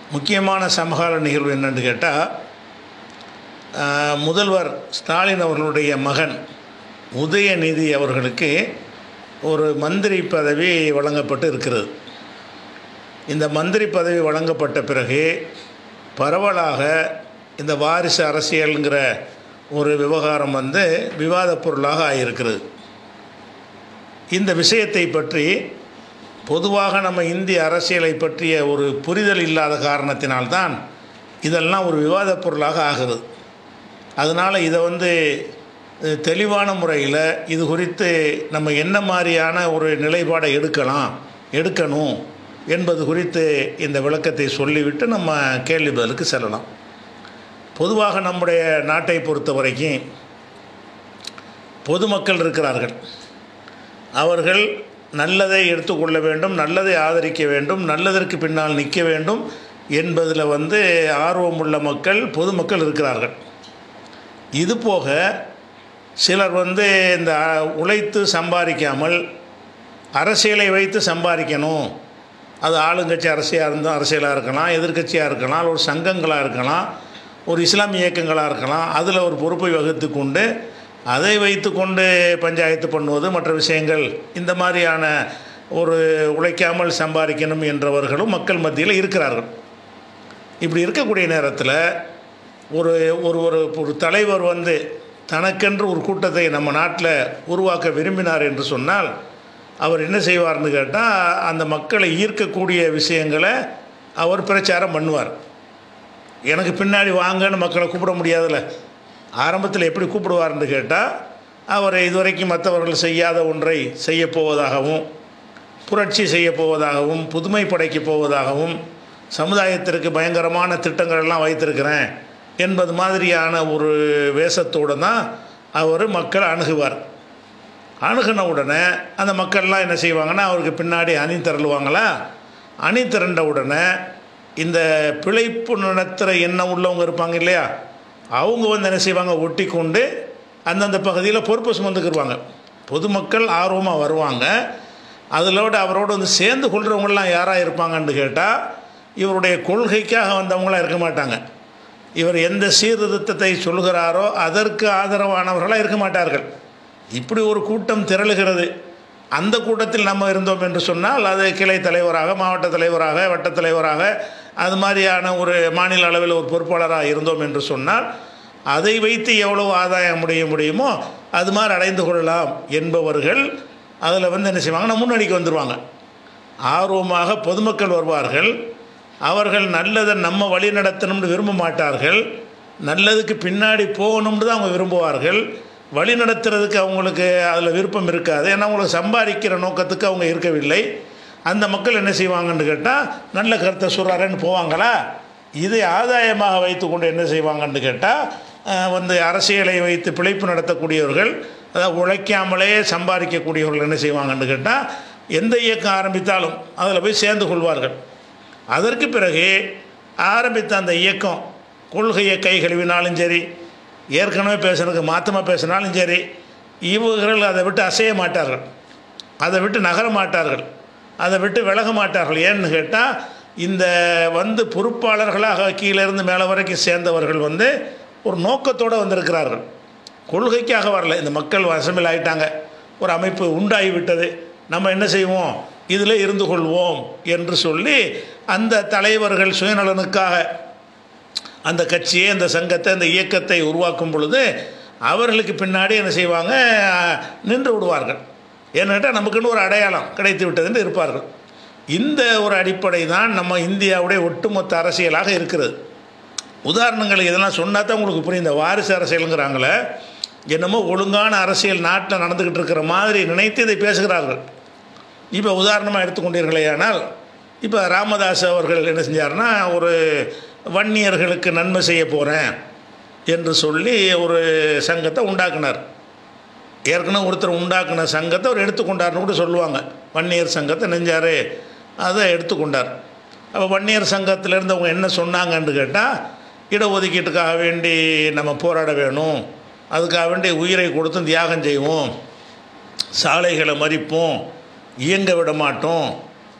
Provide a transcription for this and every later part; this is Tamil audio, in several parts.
முக்கியமான சமகால நிகழ்வு என்னன்னு கேட்டால் முதல்வர் ஸ்டாலின் அவர்களுடைய மகன் உதயநிதி அவர்களுக்கு ஒரு மந்திரி பதவி வழங்கப்பட்டு இருக்கிறது இந்த மந்திரி பதவி வழங்கப்பட்ட பிறகு பரவலாக இந்த வாரிசு அரசியலுங்கிற ஒரு விவகாரம் வந்து விவாதப் பொருளாக ஆகியிருக்கிறது இந்த விஷயத்தை பற்றி பொதுவாக நம்ம இந்திய அரசியலை பற்றிய ஒரு புரிதல் இல்லாத காரணத்தினால்தான் இதெல்லாம் ஒரு விவாதப் பொருளாக ஆகுது அதனால் இதை வந்து அஹ், தெளிவான முறையில் இது குறித்து நம்ம என்ன மாதிரியான ஒரு நிலைப்பாடை எடுக்கலாம் எடுக்கணும் என்பது குறித்து இந்த விளக்கத்தை சொல்லிவிட்டு நம்ம கேள்வி பதிலுக்கு செல்லலாம் பொதுவாக நம்முடைய நாட்டை பொறுத்த வரைக்கும் பொதுமக்கள் இருக்கிறார்கள் அவர்கள் நல்லதை எடுத்துக்கொள்ள வேண்டும் நல்லதை ஆதரிக்க வேண்டும் நல்லதற்கு பின்னால் நிற்க வேண்டும் என்பதில் வந்து ஆர்வமுள்ள மக்கள் பொதுமக்கள் இருக்கிறார்கள் இது போக சிலர் வந்து இந்த உழைத்து சம்பாதிக்காமல் அரசியலை வைத்து சம்பாதிக்கணும் அது ஆளுங்கட்சி அரசியாக இருந்தால் அரசியலாக இருக்கலாம் எதிர்க்கட்சியாக இருக்கலாம் ஒரு சங்கங்களாக இருக்கலாம் ஒரு இஸ்லாமிய இயக்கங்களாக இருக்கலாம் அதில் ஒரு பொறுப்பை வகுத்து கொண்டு அதை வைத்து கொண்டு பஞ்சாயத்து பண்ணுவது மற்ற விஷயங்கள் இந்த மாதிரியான ஒரு உழைக்காமல் சம்பாதிக்கணும் என்றவர்களும் மக்கள் மத்தியில் இருக்கிறார்கள் இப்படி இருக்கக்கூடிய நேரத்தில் ஒரு ஒரு ஒரு ஒரு தலைவர் வந்து தனக்கென்று ஒரு கூட்டத்தை நம்ம நாட்டில் உருவாக்க விரும்பினார் என்று சொன்னால் அவர் என்ன செய்வார்னு கேட்டால் அந்த மக்களை ஈர்க்கக்கூடிய விஷயங்களை அவர் பிரச்சாரம் பண்ணுவார் எனக்கு பின்னாடி வாங்கன்னு மக்களை கூப்பிட முடியாதுல்ல ஆரம்பத்தில் எப்படி கூப்பிடுவார்னு கேட்டால் அவர் இதுவரைக்கும் மற்றவர்கள் செய்யாத ஒன்றை செய்யப் போவதாகவும் புரட்சி செய்யப் போவதாகவும் புதுமை படைக்கப் போவதாகவும் சமுதாயத்திற்கு பயங்கரமான திட்டங்கள் எல்லாம் வைத்திருக்கிறேன் என்பது மாதிரியான ஒரு வேஷத்தோடு தான் அவர் மக்கள் அணுகுவார் அணுகுன உடனே அந்த மக்கள்லாம் என்ன செய்வாங்கன்னா அவருக்கு பின்னாடி அணி திரளுவாங்களா அணி திரண்ட உடனே இந்த பிழைப்பு நடத்துகிற எண்ணம் உள்ளவங்க இருப்பாங்க இல்லையா அவங்க வந்து என்ன செய்வாங்க ஒட்டி கொண்டு அந்தந்த பகுதியில் பொறுப்பு சுமந்துக்கிடுவாங்க பொதுமக்கள் ஆர்வமாக வருவாங்க அதிலோட அவரோடு வந்து சேர்ந்து கொள்கிறவங்களாம் யாராக இருப்பாங்கன்னு கேட்டால் இவருடைய கொள்கைக்காக வந்தவங்களாம் இருக்க மாட்டாங்க இவர் எந்த சீர்திருத்தத்தை சொல்கிறாரோ அதற்கு ஆதரவானவர்களாக இருக்க மாட்டார்கள் இப்படி ஒரு கூட்டம் திரளுகிறது அந்த கூட்டத்தில் நம்ம இருந்தோம் என்று சொன்னால் அது கிளை தலைவராக மாவட்ட தலைவராக வட்ட தலைவராக அது மாதிரியான ஒரு மாநில அளவில் ஒரு பொறுப்பாளராக இருந்தோம் என்று சொன்னால் அதை வைத்து எவ்வளவு ஆதாயம் அடைய முடியுமோ அது மாதிரி அடைந்து கொள்ளலாம் என்பவர்கள் அதில் வந்து என்ன செய்வாங்கன்னா முன்னணிக்கு வந்துடுவாங்க ஆர்வமாக பொதுமக்கள் வருவார்கள் அவர்கள் நல்லதை நம்ம வழி நடத்தணும்னு விரும்ப மாட்டார்கள் நல்லதுக்கு பின்னாடி போகணும்னு தான் அவங்க விரும்புவார்கள் வழி நடத்துறதுக்கு அவங்களுக்கு அதில் விருப்பம் இருக்காது ஏன்னா அவங்களுக்கு சம்பாதிக்கிற நோக்கத்துக்கு அவங்க இருக்கவில்லை அந்த மக்கள் என்ன செய்வாங்கன்னு கேட்டால் நல்ல கருத்தை சொல்கிறாருன்னு போவாங்களா இதை ஆதாயமாக வைத்துக்கொண்டு என்ன செய்வாங்கன்னு கேட்டால் அஹ், வந்து அரசியலை வைத்து பிழைப்பு நடத்தக்கூடியவர்கள் அதாவது உழைக்காமலே சம்பாதிக்கக்கூடியவர்கள் என்ன செய்வாங்கன்னு கேட்டால் எந்த இயக்கம் ஆரம்பித்தாலும் அதில் போய் சேர்ந்து கொள்வார்கள் அதற்கு பிறகு ஆரம்பித்த அந்த இயக்கம் கொள்கையை கை கழுவினாலும் சரி ஏற்கனவே பேசுனதுக்கு மாற்றமாக பேசினாலும் சரி இவர்கள் அதை விட்டு அசைய மாட்டார்கள் அதை விட்டு நகர மாட்டார்கள் அதை விட்டு விலக மாட்டார்கள் ஏன்னு கேட்டால் இந்த வந்து பொறுப்பாளர்களாக கீழே இருந்து மேலே வரைக்கும் சேர்ந்தவர்கள் வந்து ஒரு நோக்கத்தோடு வந்திருக்கிறார்கள் கொள்கைக்காக வரல இந்த மக்கள் வசமில் ஆயிட்டாங்க ஒரு அமைப்பு உண்டாகி விட்டது நம்ம என்ன செய்வோம் இதில் இருந்து கொள்வோம் என்று சொல்லி அந்த தலைவர்கள் சுயநலனுக்காக அந்த கட்சியை அந்த சங்கத்தை அந்த இயக்கத்தை உருவாக்கும் பொழுது அவர்களுக்கு பின்னாடி என்ன செய்வாங்க நின்று விடுவார்கள் ஏன்னு கேட்டால் நமக்குன்னு ஒரு அடையாளம் கிடைத்து விட்டது என்று இருப்பார்கள் இந்த ஒரு அடிப்படை தான் நம்ம இந்தியாவுடைய ஒட்டுமொத்த அரசியலாக இருக்கிறது உதாரணங்கள் இதெல்லாம் சொன்னா தான் உங்களுக்கு புரியும் இந்த வாரிசு அரசியலுங்கிறாங்களே என்னமோ ஒழுங்கான அரசியல் நாட்டில் நடந்துக்கிட்டு இருக்கிற மாதிரி நினைத்து இதை பேசுகிறார்கள் இப்போ உதாரணமாக எடுத்துக்கொண்டீர்களேயானால் இப்போ ராமதாஸ் அவர்கள் என்ன செஞ்சாருன்னா ஒரு வன்னியர்களுக்கு நன்மை செய்ய போகிறேன் என்று சொல்லி ஒரு சங்கத்தை உண்டாக்குனார் ஏற்கனவே ஒருத்தர் உண்டாக்குன சங்கத்தை அவர் எடுத்துக்கொண்டார்னு கூட சொல்லுவாங்க வன்னியர் சங்கத்தை நெஞ்சார் அதை எடுத்துக்கொண்டார் அப்போ வன்னியர் சங்கத்தில் இருந்தவங்க என்ன சொன்னாங்கன்னு கேட்டால் இடஒதுக்கீட்டுக்காக வேண்டி நம்ம போராட வேணும் அதுக்காக வேண்டி உயிரை கொடுத்து தியாகம் செய்வோம் சாலைகளை மறிப்போம் இயங்க விட மாட்டோம்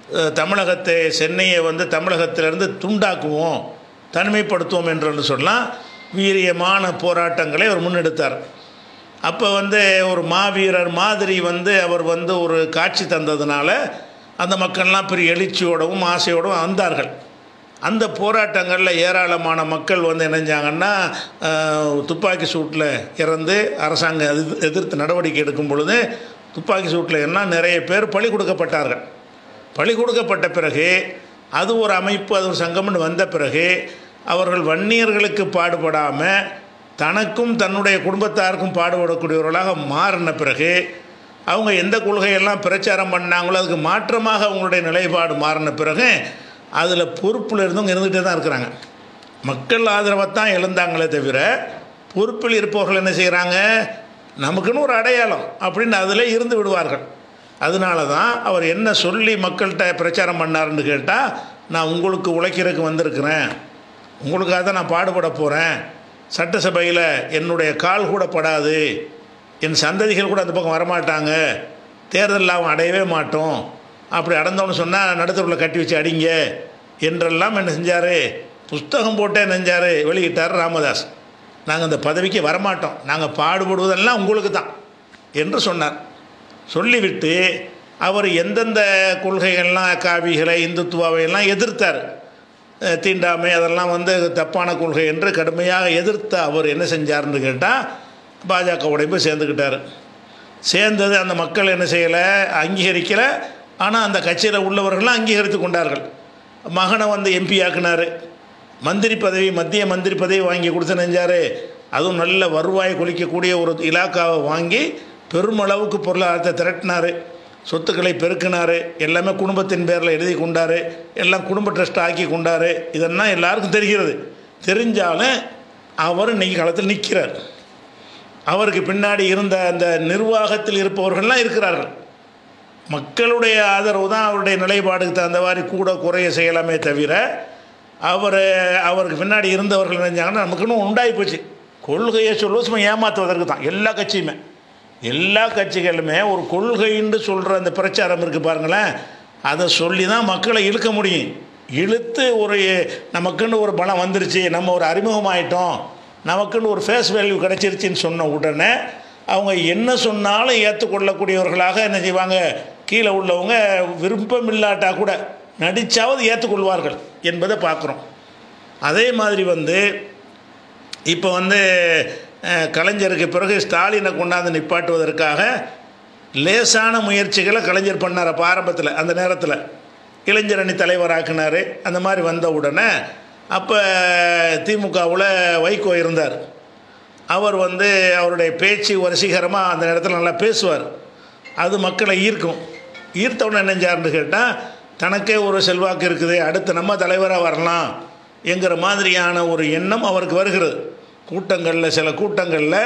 அஹ், தமிழகத்தை சென்னையை வந்து தமிழகத்திலிருந்து துண்டாக்குவோம் தனிமைப்படுத்துவோம் என்று சொன்னால் வீரியமான போராட்டங்களை அவர் முன்னெடுத்தார் அப்போ வந்து ஒரு மாவீரர் மாதிரி வந்து அவர் வந்து ஒரு காட்சி தந்ததுனால அந்த மக்கள்லாம் பெரிய எழுச்சியோடவும் ஆசையோடவும் வந்தார்கள் அந்த போராட்டங்களில் ஏராளமான மக்கள் வந்து இணைஞ்சாங்கன்னா அஹ், துப்பாக்கி சூட்டில் இறந்து அரசாங்கம் எதிர்- எதிர்த்து நடவடிக்கை எடுக்கும் பொழுது துப்பாக்கி சூட்டில் என்ன நிறைய பேர் பலி கொடுக்கப்பட்டார்கள் பலி கொடுக்கப்பட்ட பிறகு அது ஒரு அமைப்பு அது ஒரு சங்கம்னு வந்த பிறகு அவர்கள் வன்னியர்களுக்கு பாடுபடாமல் தனக்கும் தன்னுடைய குடும்பத்தாருக்கும் பாடுபடக்கூடியவர்களாக மாறின பிறகு அவங்க எந்த கொள்கையெல்லாம் பிரச்சாரம் பண்ணாங்களோ அதுக்கு மாற்றமாக அவங்களுடைய நிலைப்பாடு மாறின பிறகு அதில் பொறுப்பில் இருந்தவங்க இருந்துகிட்டே தான் இருக்கிறாங்க மக்கள் ஆதரவைத்தான் இழந்தாங்களே தவிர பொறுப்பில் இருப்பவர்கள் என்ன செய்கிறாங்க நமக்குன்னு ஒரு அடையாளம் அப்படின்னு அதில் இருந்து விடுவார்கள் அதனால தான் அவர் என்ன சொல்லி மக்கள்கிட்ட பிரச்சாரம் பண்ணாருன்னு கேட்டால் நான் உங்களுக்கு உழைக்கிறதுக்கு வந்திருக்கிறேன் உங்களுக்காக தான் நான் பாடுபட போகிறேன் சட்டசபையில் என்னுடைய கால் கூட படாது என் சந்ததிகள் கூட அந்த பக்கம் வரமாட்டாங்க தேர்தலில் அவன் அடையவே மாட்டோம் அப்படி அடந்தவனு சொன்னால் நடுத்தருவில் கட்டி வச்சு அடிங்க என்றெல்லாம் என்ன செஞ்சார் புஸ்தகம் போட்டே நெஞ்சார் வெளியிட்டார் ராமதாஸ் நாங்கள் அந்த பதவிக்கு வரமாட்டோம் நாங்கள் பாடுபடுவதெல்லாம் உங்களுக்கு தான் என்று சொன்னார் சொல்லிவிட்டு அவர் எந்தெந்த கொள்கைகள்லாம் காவிகளை இந்துத்துவாவை எல்லாம் எதிர்த்தார் அஹ் தீண்டாமை அதெல்லாம் வந்து தப்பான கொள்கை என்று கடுமையாக எதிர்த்த அவர் என்ன செஞ்சார்னு கேட்டால் பாஜகவுடைய போய் சேர்ந்துக்கிட்டார் சேர்ந்தது அந்த மக்கள் என்ன செய்யலை அங்கீகரிக்கலை ஆனால் அந்த கட்சியில் உள்ளவர்களும் அங்கீகரித்து கொண்டார்கள் மகனை வந்து எம்பி ஆக்குனார் மந்திரி பதவி மத்திய மந்திரி பதவி வாங்கி கொடுத்து நெஞ்சார் அதுவும் நல்ல வருவாய் கொளிக்கக்கூடிய ஒரு இலாக்காவை வாங்கி பெருமளவுக்கு பொருளாதாரத்தை திரட்டினார் சொத்துக்களை பெருக்கினார் எல்லாமே குடும்பத்தின் பேரில் எழுதி கொண்டார் எல்லாம் குடும்ப ட்ரஸ்ட் ஆக்கி கொண்டார் இதெல்லாம் எல்லாருக்கும் தெரிகிறது தெரிஞ்சாலும் அவர் இன்னைக்கு காலத்தில் நிற்கிறார் அவருக்கு பின்னாடி இருந்த அந்த நிர்வாகத்தில் இருப்பவர்கள்லாம் இருக்கிறார்கள் மக்களுடைய ஆதரவு தான் அவருடைய நிலைப்பாடுக்கு தகுந்த மாதிரி கூட குறைய செய்யலாமே தவிர அவர் அவருக்கு பின்னாடி இருந்தவர்கள் நினைஞ்சாங்கன்னா நமக்குன்னு உண்டாகி போச்சு கொள்கையை சொல்லுவது சும்மா ஏமாற்றுவதற்கு தான் எல்லா கட்சியுமே எல்லா கட்சிகளுமே ஒரு கொள்கைன்னு சொல்கிற அந்த பிரச்சாரம் இருக்குது பாருங்களேன் அதை சொல்லி தான் மக்களை இழுக்க முடியும் இழுத்து ஒரு நமக்குன்னு ஒரு பலம் வந்துருச்சு நம்ம ஒரு அறிமுகமாயிட்டோம் நமக்குன்னு ஒரு ஃபேஸ் வேல்யூ கிடச்சிருச்சின்னு சொன்ன உடனே அவங்க என்ன சொன்னாலும் ஏற்றுக்கொள்ளக்கூடியவர்களாக என்ன செய்வாங்க கீழே உள்ளவங்க விருப்பம் இல்லாட்டா கூட நடிச்சாவது ஏற்றுக்கொள்வார்கள் என்பதை பார்க்குறோம் அதே மாதிரி வந்து இப்போ வந்து அஹ், கலைஞருக்கு பிறகு ஸ்டாலினை கொண்டாந்து நிப்பாட்டுவதற்காக லேசான முயற்சிகளை கலைஞர் பண்ணார் அப்போ ஆரம்பத்தில் அந்த நேரத்தில் இளைஞர் அணி தலைவராக்குனார் அந்த மாதிரி வந்த உடனே அப்போ திமுகவில் வைகோ இருந்தார் அவர் வந்து அவருடைய பேச்சு வரிசீகரமாக அந்த நேரத்தில் நல்லா பேசுவார் அது மக்களை ஈர்க்கும் ஈர்த்தவுடனே என்னஞ்சார்னு கேட்டால் தனக்கே ஒரு செல்வாக்கு இருக்குது அடுத்து நம்ம தலைவராக வரலாம் என்கிற மாதிரியான ஒரு எண்ணம் அவருக்கு வருகிறது கூட்டங்களில் சில கூட்டங்களில்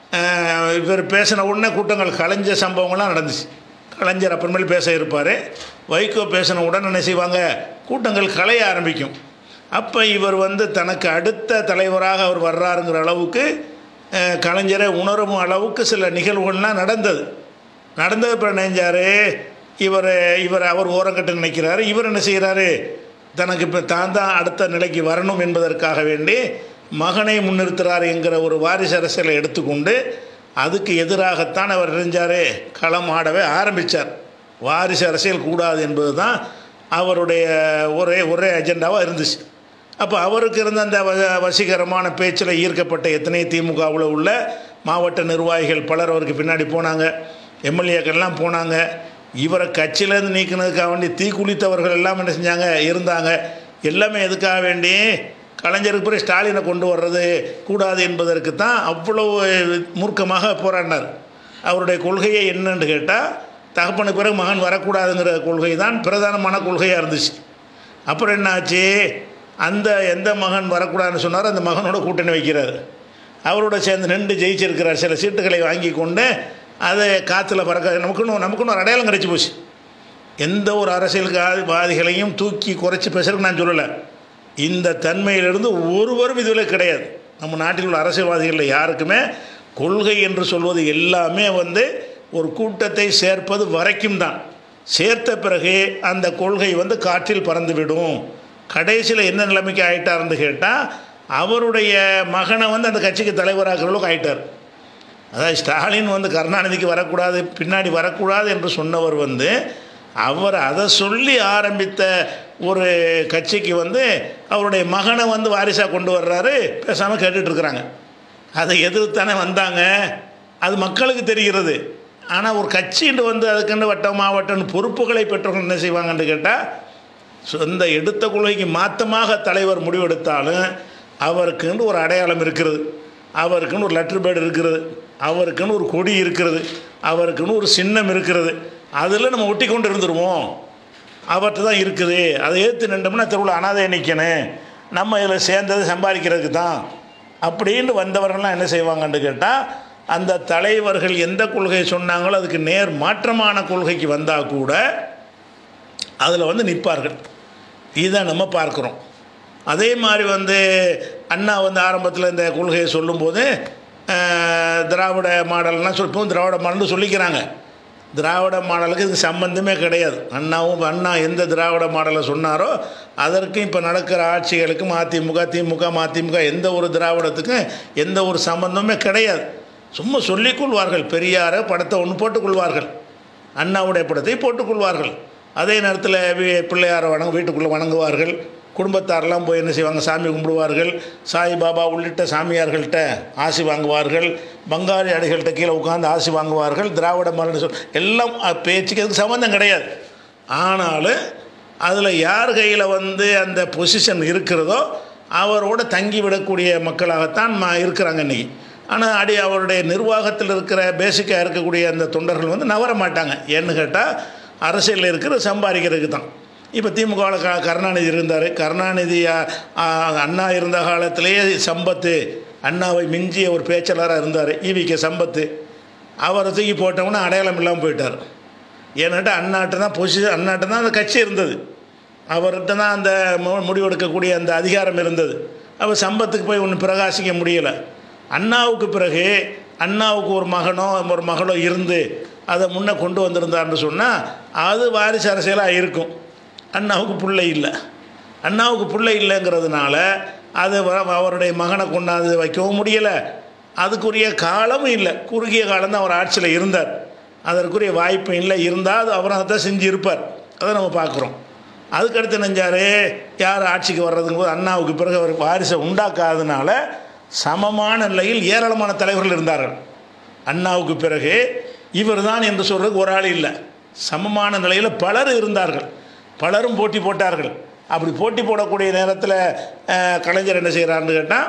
அஹ், இவர் பேசின உடனே கூட்டங்கள் கலைஞ்ச சம்பவங்கள்லாம் நடந்துச்சு கலைஞர் அப்புறமேல் பேச இருப்பார் வைகோ பேசின உடனே என்ன செய்வாங்க கூட்டங்கள் கலைய ஆரம்பிக்கும் அப்போ இவர் வந்து தனக்கு அடுத்த தலைவராக அவர் வர்றாருங்கிற அளவுக்கு அஹ், கலைஞரை உணரும் அளவுக்கு சில நிகழ்வுகள்லாம் நடந்தது நடந்தது இப்போ நினைஞ்சார் இவர் இவர் அவர் ஓரங்கட்டு நினைக்கிறாரு இவர் என்ன செய்கிறாரு தனக்கு இப்போ தான் தான் அடுத்த நிலைக்கு வரணும் என்பதற்காக வேண்டி மகனை முன்னிறுத்துறார் என்கிற ஒரு வாரிசு அரசியலை எடுத்துக்கொண்டு அதுக்கு எதிராகத்தான் அவர் நினைஞ்சார் களம் ஆடவே ஆரம்பித்தார் வாரிசு அரசியல் கூடாது என்பது தான் அவருடைய ஒரே ஒரே அஜெண்டாவாக இருந்துச்சு அப்போ அவருக்கு இருந்த அந்த வ- வசீகரமான பேச்சில் ஈர்க்கப்பட்ட எத்தனை திமுகவில் உள்ள மாவட்ட நிர்வாகிகள் பலர் அவருக்கு பின்னாடி போனாங்க எம்எல்ஏக்கள்லாம் போனாங்க இவரை கட்சியிலேருந்து நீக்கினதுக்காக வேண்டி தீக்குளித்தவர்கள் எல்லாம் என்ன செஞ்சாங்க இருந்தாங்க எல்லாமே எதுக்காக வேண்டி கலைஞருக்கு பிறகு ஸ்டாலினை கொண்டு வர்றது கூடாது என்பதற்கு தான் அவ்வளவு மூர்க்கமாக போராடினார் அவருடைய கொள்கையை என்னன்னு கேட்டால் தகப்பனுக்கு பிறகு மகன் வரக்கூடாதுங்கிற கொள்கை தான் பிரதானமான கொள்கையாக இருந்துச்சு அப்புறம் என்னாச்சு அந்த எந்த மகன் வரக்கூடாதுன்னு சொன்னாரோ அந்த மகனோட கூட்டணி வைக்கிறார் அவரோட சேர்ந்து நின்று ஜெயிச்சிருக்கிறார் சில சீட்டுகளை வாங்கி கொண்டு அதை காற்றுல பறக்க நமக்குன்னு நமக்குன்னு ஒரு அடையாளம் கிடைச்சி போச்சு எந்த ஒரு அரசியல்வாதிகளையும் தூக்கி குறைச்சி பேசுறதுக்கு நான் சொல்லலை இந்த தன்மையிலிருந்து ஒருவரும் இதில் கிடையாது நம்ம நாட்டில் உள்ள அரசியல்வாதிகளில் யாருக்குமே கொள்கை என்று சொல்வது எல்லாமே வந்து ஒரு கூட்டத்தை சேர்ப்பது வரைக்கும் தான் சேர்த்த பிறகு அந்த கொள்கை வந்து காற்றில் பறந்துவிடும் கடைசியில் என்ன நிலைமைக்கு ஆயிட்டாருன்னு கேட்டால் அவருடைய மகனை வந்து அந்த கட்சிக்கு தலைவராக்குற அளவுக்கு ஆயிட்டார் அதாவது ஸ்டாலின் வந்து கருணாநிதிக்கு வரக்கூடாது பின்னாடி வரக்கூடாது என்று சொன்னவர் வந்து அவர் அதை சொல்லி ஆரம்பித்த ஒரு கட்சிக்கு வந்து அவருடைய மகனை வந்து வாரிசாக கொண்டு வர்றாரு பேசாமல் கேட்டுட்ருக்குறாங்க அதை எதிர்த்தானே வந்தாங்க அது மக்களுக்கு தெரிகிறது ஆனால் ஒரு கட்சின்னு வந்து அதுக்குன்னு வட்டம் மாவட்டம் பொறுப்புகளை பெற்றவர்கள் என்ன செய்வாங்கன்னு கேட்டால் சொந்த எடுத்த கொள்கைக்கு மாற்றமாக தலைவர் முடிவெடுத்தாலும் அவருக்குன்னு ஒரு அடையாளம் இருக்கிறது அவருக்குன்னு ஒரு லெட்டர் பேட் இருக்கிறது அவருக்குன்னு ஒரு கொடி இருக்கிறது அவருக்குன்னு ஒரு சின்னம் இருக்கிறது அதில் நம்ம ஒட்டி கொண்டு இருந்துருவோம் அவர்கிட்ட தான் இருக்குது அதை ஏற்று நின்றோம்னா தெருவில் அனாதை நிற்கணும் நம்ம இதில் சேர்ந்தது சம்பாதிக்கிறதுக்கு தான் அப்படின்னு வந்தவர்கள்லாம் என்ன செய்வாங்கன்னு கேட்டால் அந்த தலைவர்கள் எந்த கொள்கையை சொன்னாங்களோ அதுக்கு நேர் மாற்றமான கொள்கைக்கு வந்தால் கூட அதில் வந்து நிற்பார்கள் இதை நம்ம பார்க்குறோம் அதே மாதிரி வந்து அண்ணா வந்து ஆரம்பத்தில் இந்த கொள்கையை சொல்லும்போது அஹ், திராவிட மாடல்னால் சொல் இப்போ திராவிட மாடல்னு சொல்லிக்கிறாங்க திராவிட மாடலுக்கு இதுக்கு சம்பந்தமே கிடையாது அண்ணாவும் அண்ணா எந்த திராவிட மாடலை சொன்னாரோ அதற்கும் இப்போ நடக்கிற ஆட்சிகளுக்கும் அதிமுக திமுக மதிமுக எந்த ஒரு திராவிடத்துக்கும் எந்த ஒரு சம்பந்தமே கிடையாது சும்மா சொல்லிக் கொள்வார்கள் பெரியார படத்தை ஒன்று போட்டுக்கொள்வார்கள் அண்ணாவுடைய படத்தை போட்டுக்கொள்வார்கள் அதே நேரத்தில் வி- பிள்ளையாரை வணங்க வீட்டுக்குள்ளே வணங்குவார்கள் குடும்பத்தாரெல்லாம் போய் என்ன செய்வாங்க சாமி கும்பிடுவார்கள் சாய்பாபா உள்ளிட்ட சாமியார்கள்ட்ட ஆசி வாங்குவார்கள் பங்காளி அடிகள்கிட்ட கீழே உட்காந்து ஆசி வாங்குவார்கள் திராவிட மரபு சொல் எல்லாம் அஹ், பேச்சுக்கு அதுக்கு சம்மந்தம் கிடையாது ஆனாலும் அதில் யார் கையில் வந்து அந்த பொசிஷன் இருக்கிறதோ அவரோட தங்கி விடக்கூடிய மக்களாகத்தான் ம இருக்கிறாங்க இன்றைக்கி ஆனால் அடி அவருடைய நிர்வாகத்தில் இருக்கிற பேசிக்காக இருக்கக்கூடிய அந்த தொண்டர்கள் வந்து நவர மாட்டாங்க ஏன்னு கேட்டால் அரசியலில் இருக்கிற சம்பாதிக்கிறதுக்கு தான் இப்போ திமுகவில் க கருணாநிதி இருந்தார் கருணாநிதி ஆ, ஆ, அண்ணா இருந்த காலத்திலேயே சம்பத்து அண்ணாவை மிஞ்சிய ஒரு பேச்சாளராக இருந்தார் ஈவிகே சம்பத்து அவரை தூக்கி போட்டோம்னா அடையாளம் இல்லாமல் போயிட்டார் ஏன்னாட்டா அண்ணாட்ட தான் பொசிஷன் அண்ணாட்ட தான் அந்த கட்சி இருந்தது அவர்கிட்ட தான் அந்த மு- முடிவெடுக்கக்கூடிய அந்த அதிகாரம் இருந்தது அவர் சம்பத்துக்கு போய் ஒன்றும் பிரகாசிக்க முடியலை அண்ணாவுக்கு பிறகு அண்ணாவுக்கு ஒரு மகனோ ஒரு மகளோ இருந்து அதை முன்னே கொண்டு வந்திருந்தார்னு சொன்னால் அது வாரிசு அரசியலாக இருக்கும் அண்ணாவுக்கு பிள்ளை இல்லை அண்ணாவுக்கு பிள்ளை இல்லைங்கிறதுனால அது வ- அவருடைய மகனை கொண்டாந்து வைக்கவும் முடியலை அதுக்குரிய காலமும் இல்லை குறுகிய காலம் தான் அவர் ஆட்சியில் இருந்தார் அதற்குரிய வாய்ப்பு இல்லை இருந்தால் அது அவரும் அதை தான் செஞ்சு இருப்பார் அதை நம்ம பார்க்குறோம் அதுக்கடுத்து நெஞ்சார் யார் ஆட்சிக்கு வர்றதுங்க போது அண்ணாவுக்கு பிறகு அவர் வாரிசை உண்டாக்காதனால சமமான நிலையில் ஏராளமான தலைவர்கள் இருந்தார்கள் அண்ணாவுக்கு பிறகு இவர்தான் என்று சொல்றதுக்கு ஒரு ஆள் இல்லை சமமான நிலையில் பலர் இருந்தார்கள் பலரும் போட்டி போட்டார்கள் அப்படி போட்டி போடக்கூடிய நேரத்தில் அஹ், கலைஞர் என்ன செய்கிறாருன்னு கேட்டால்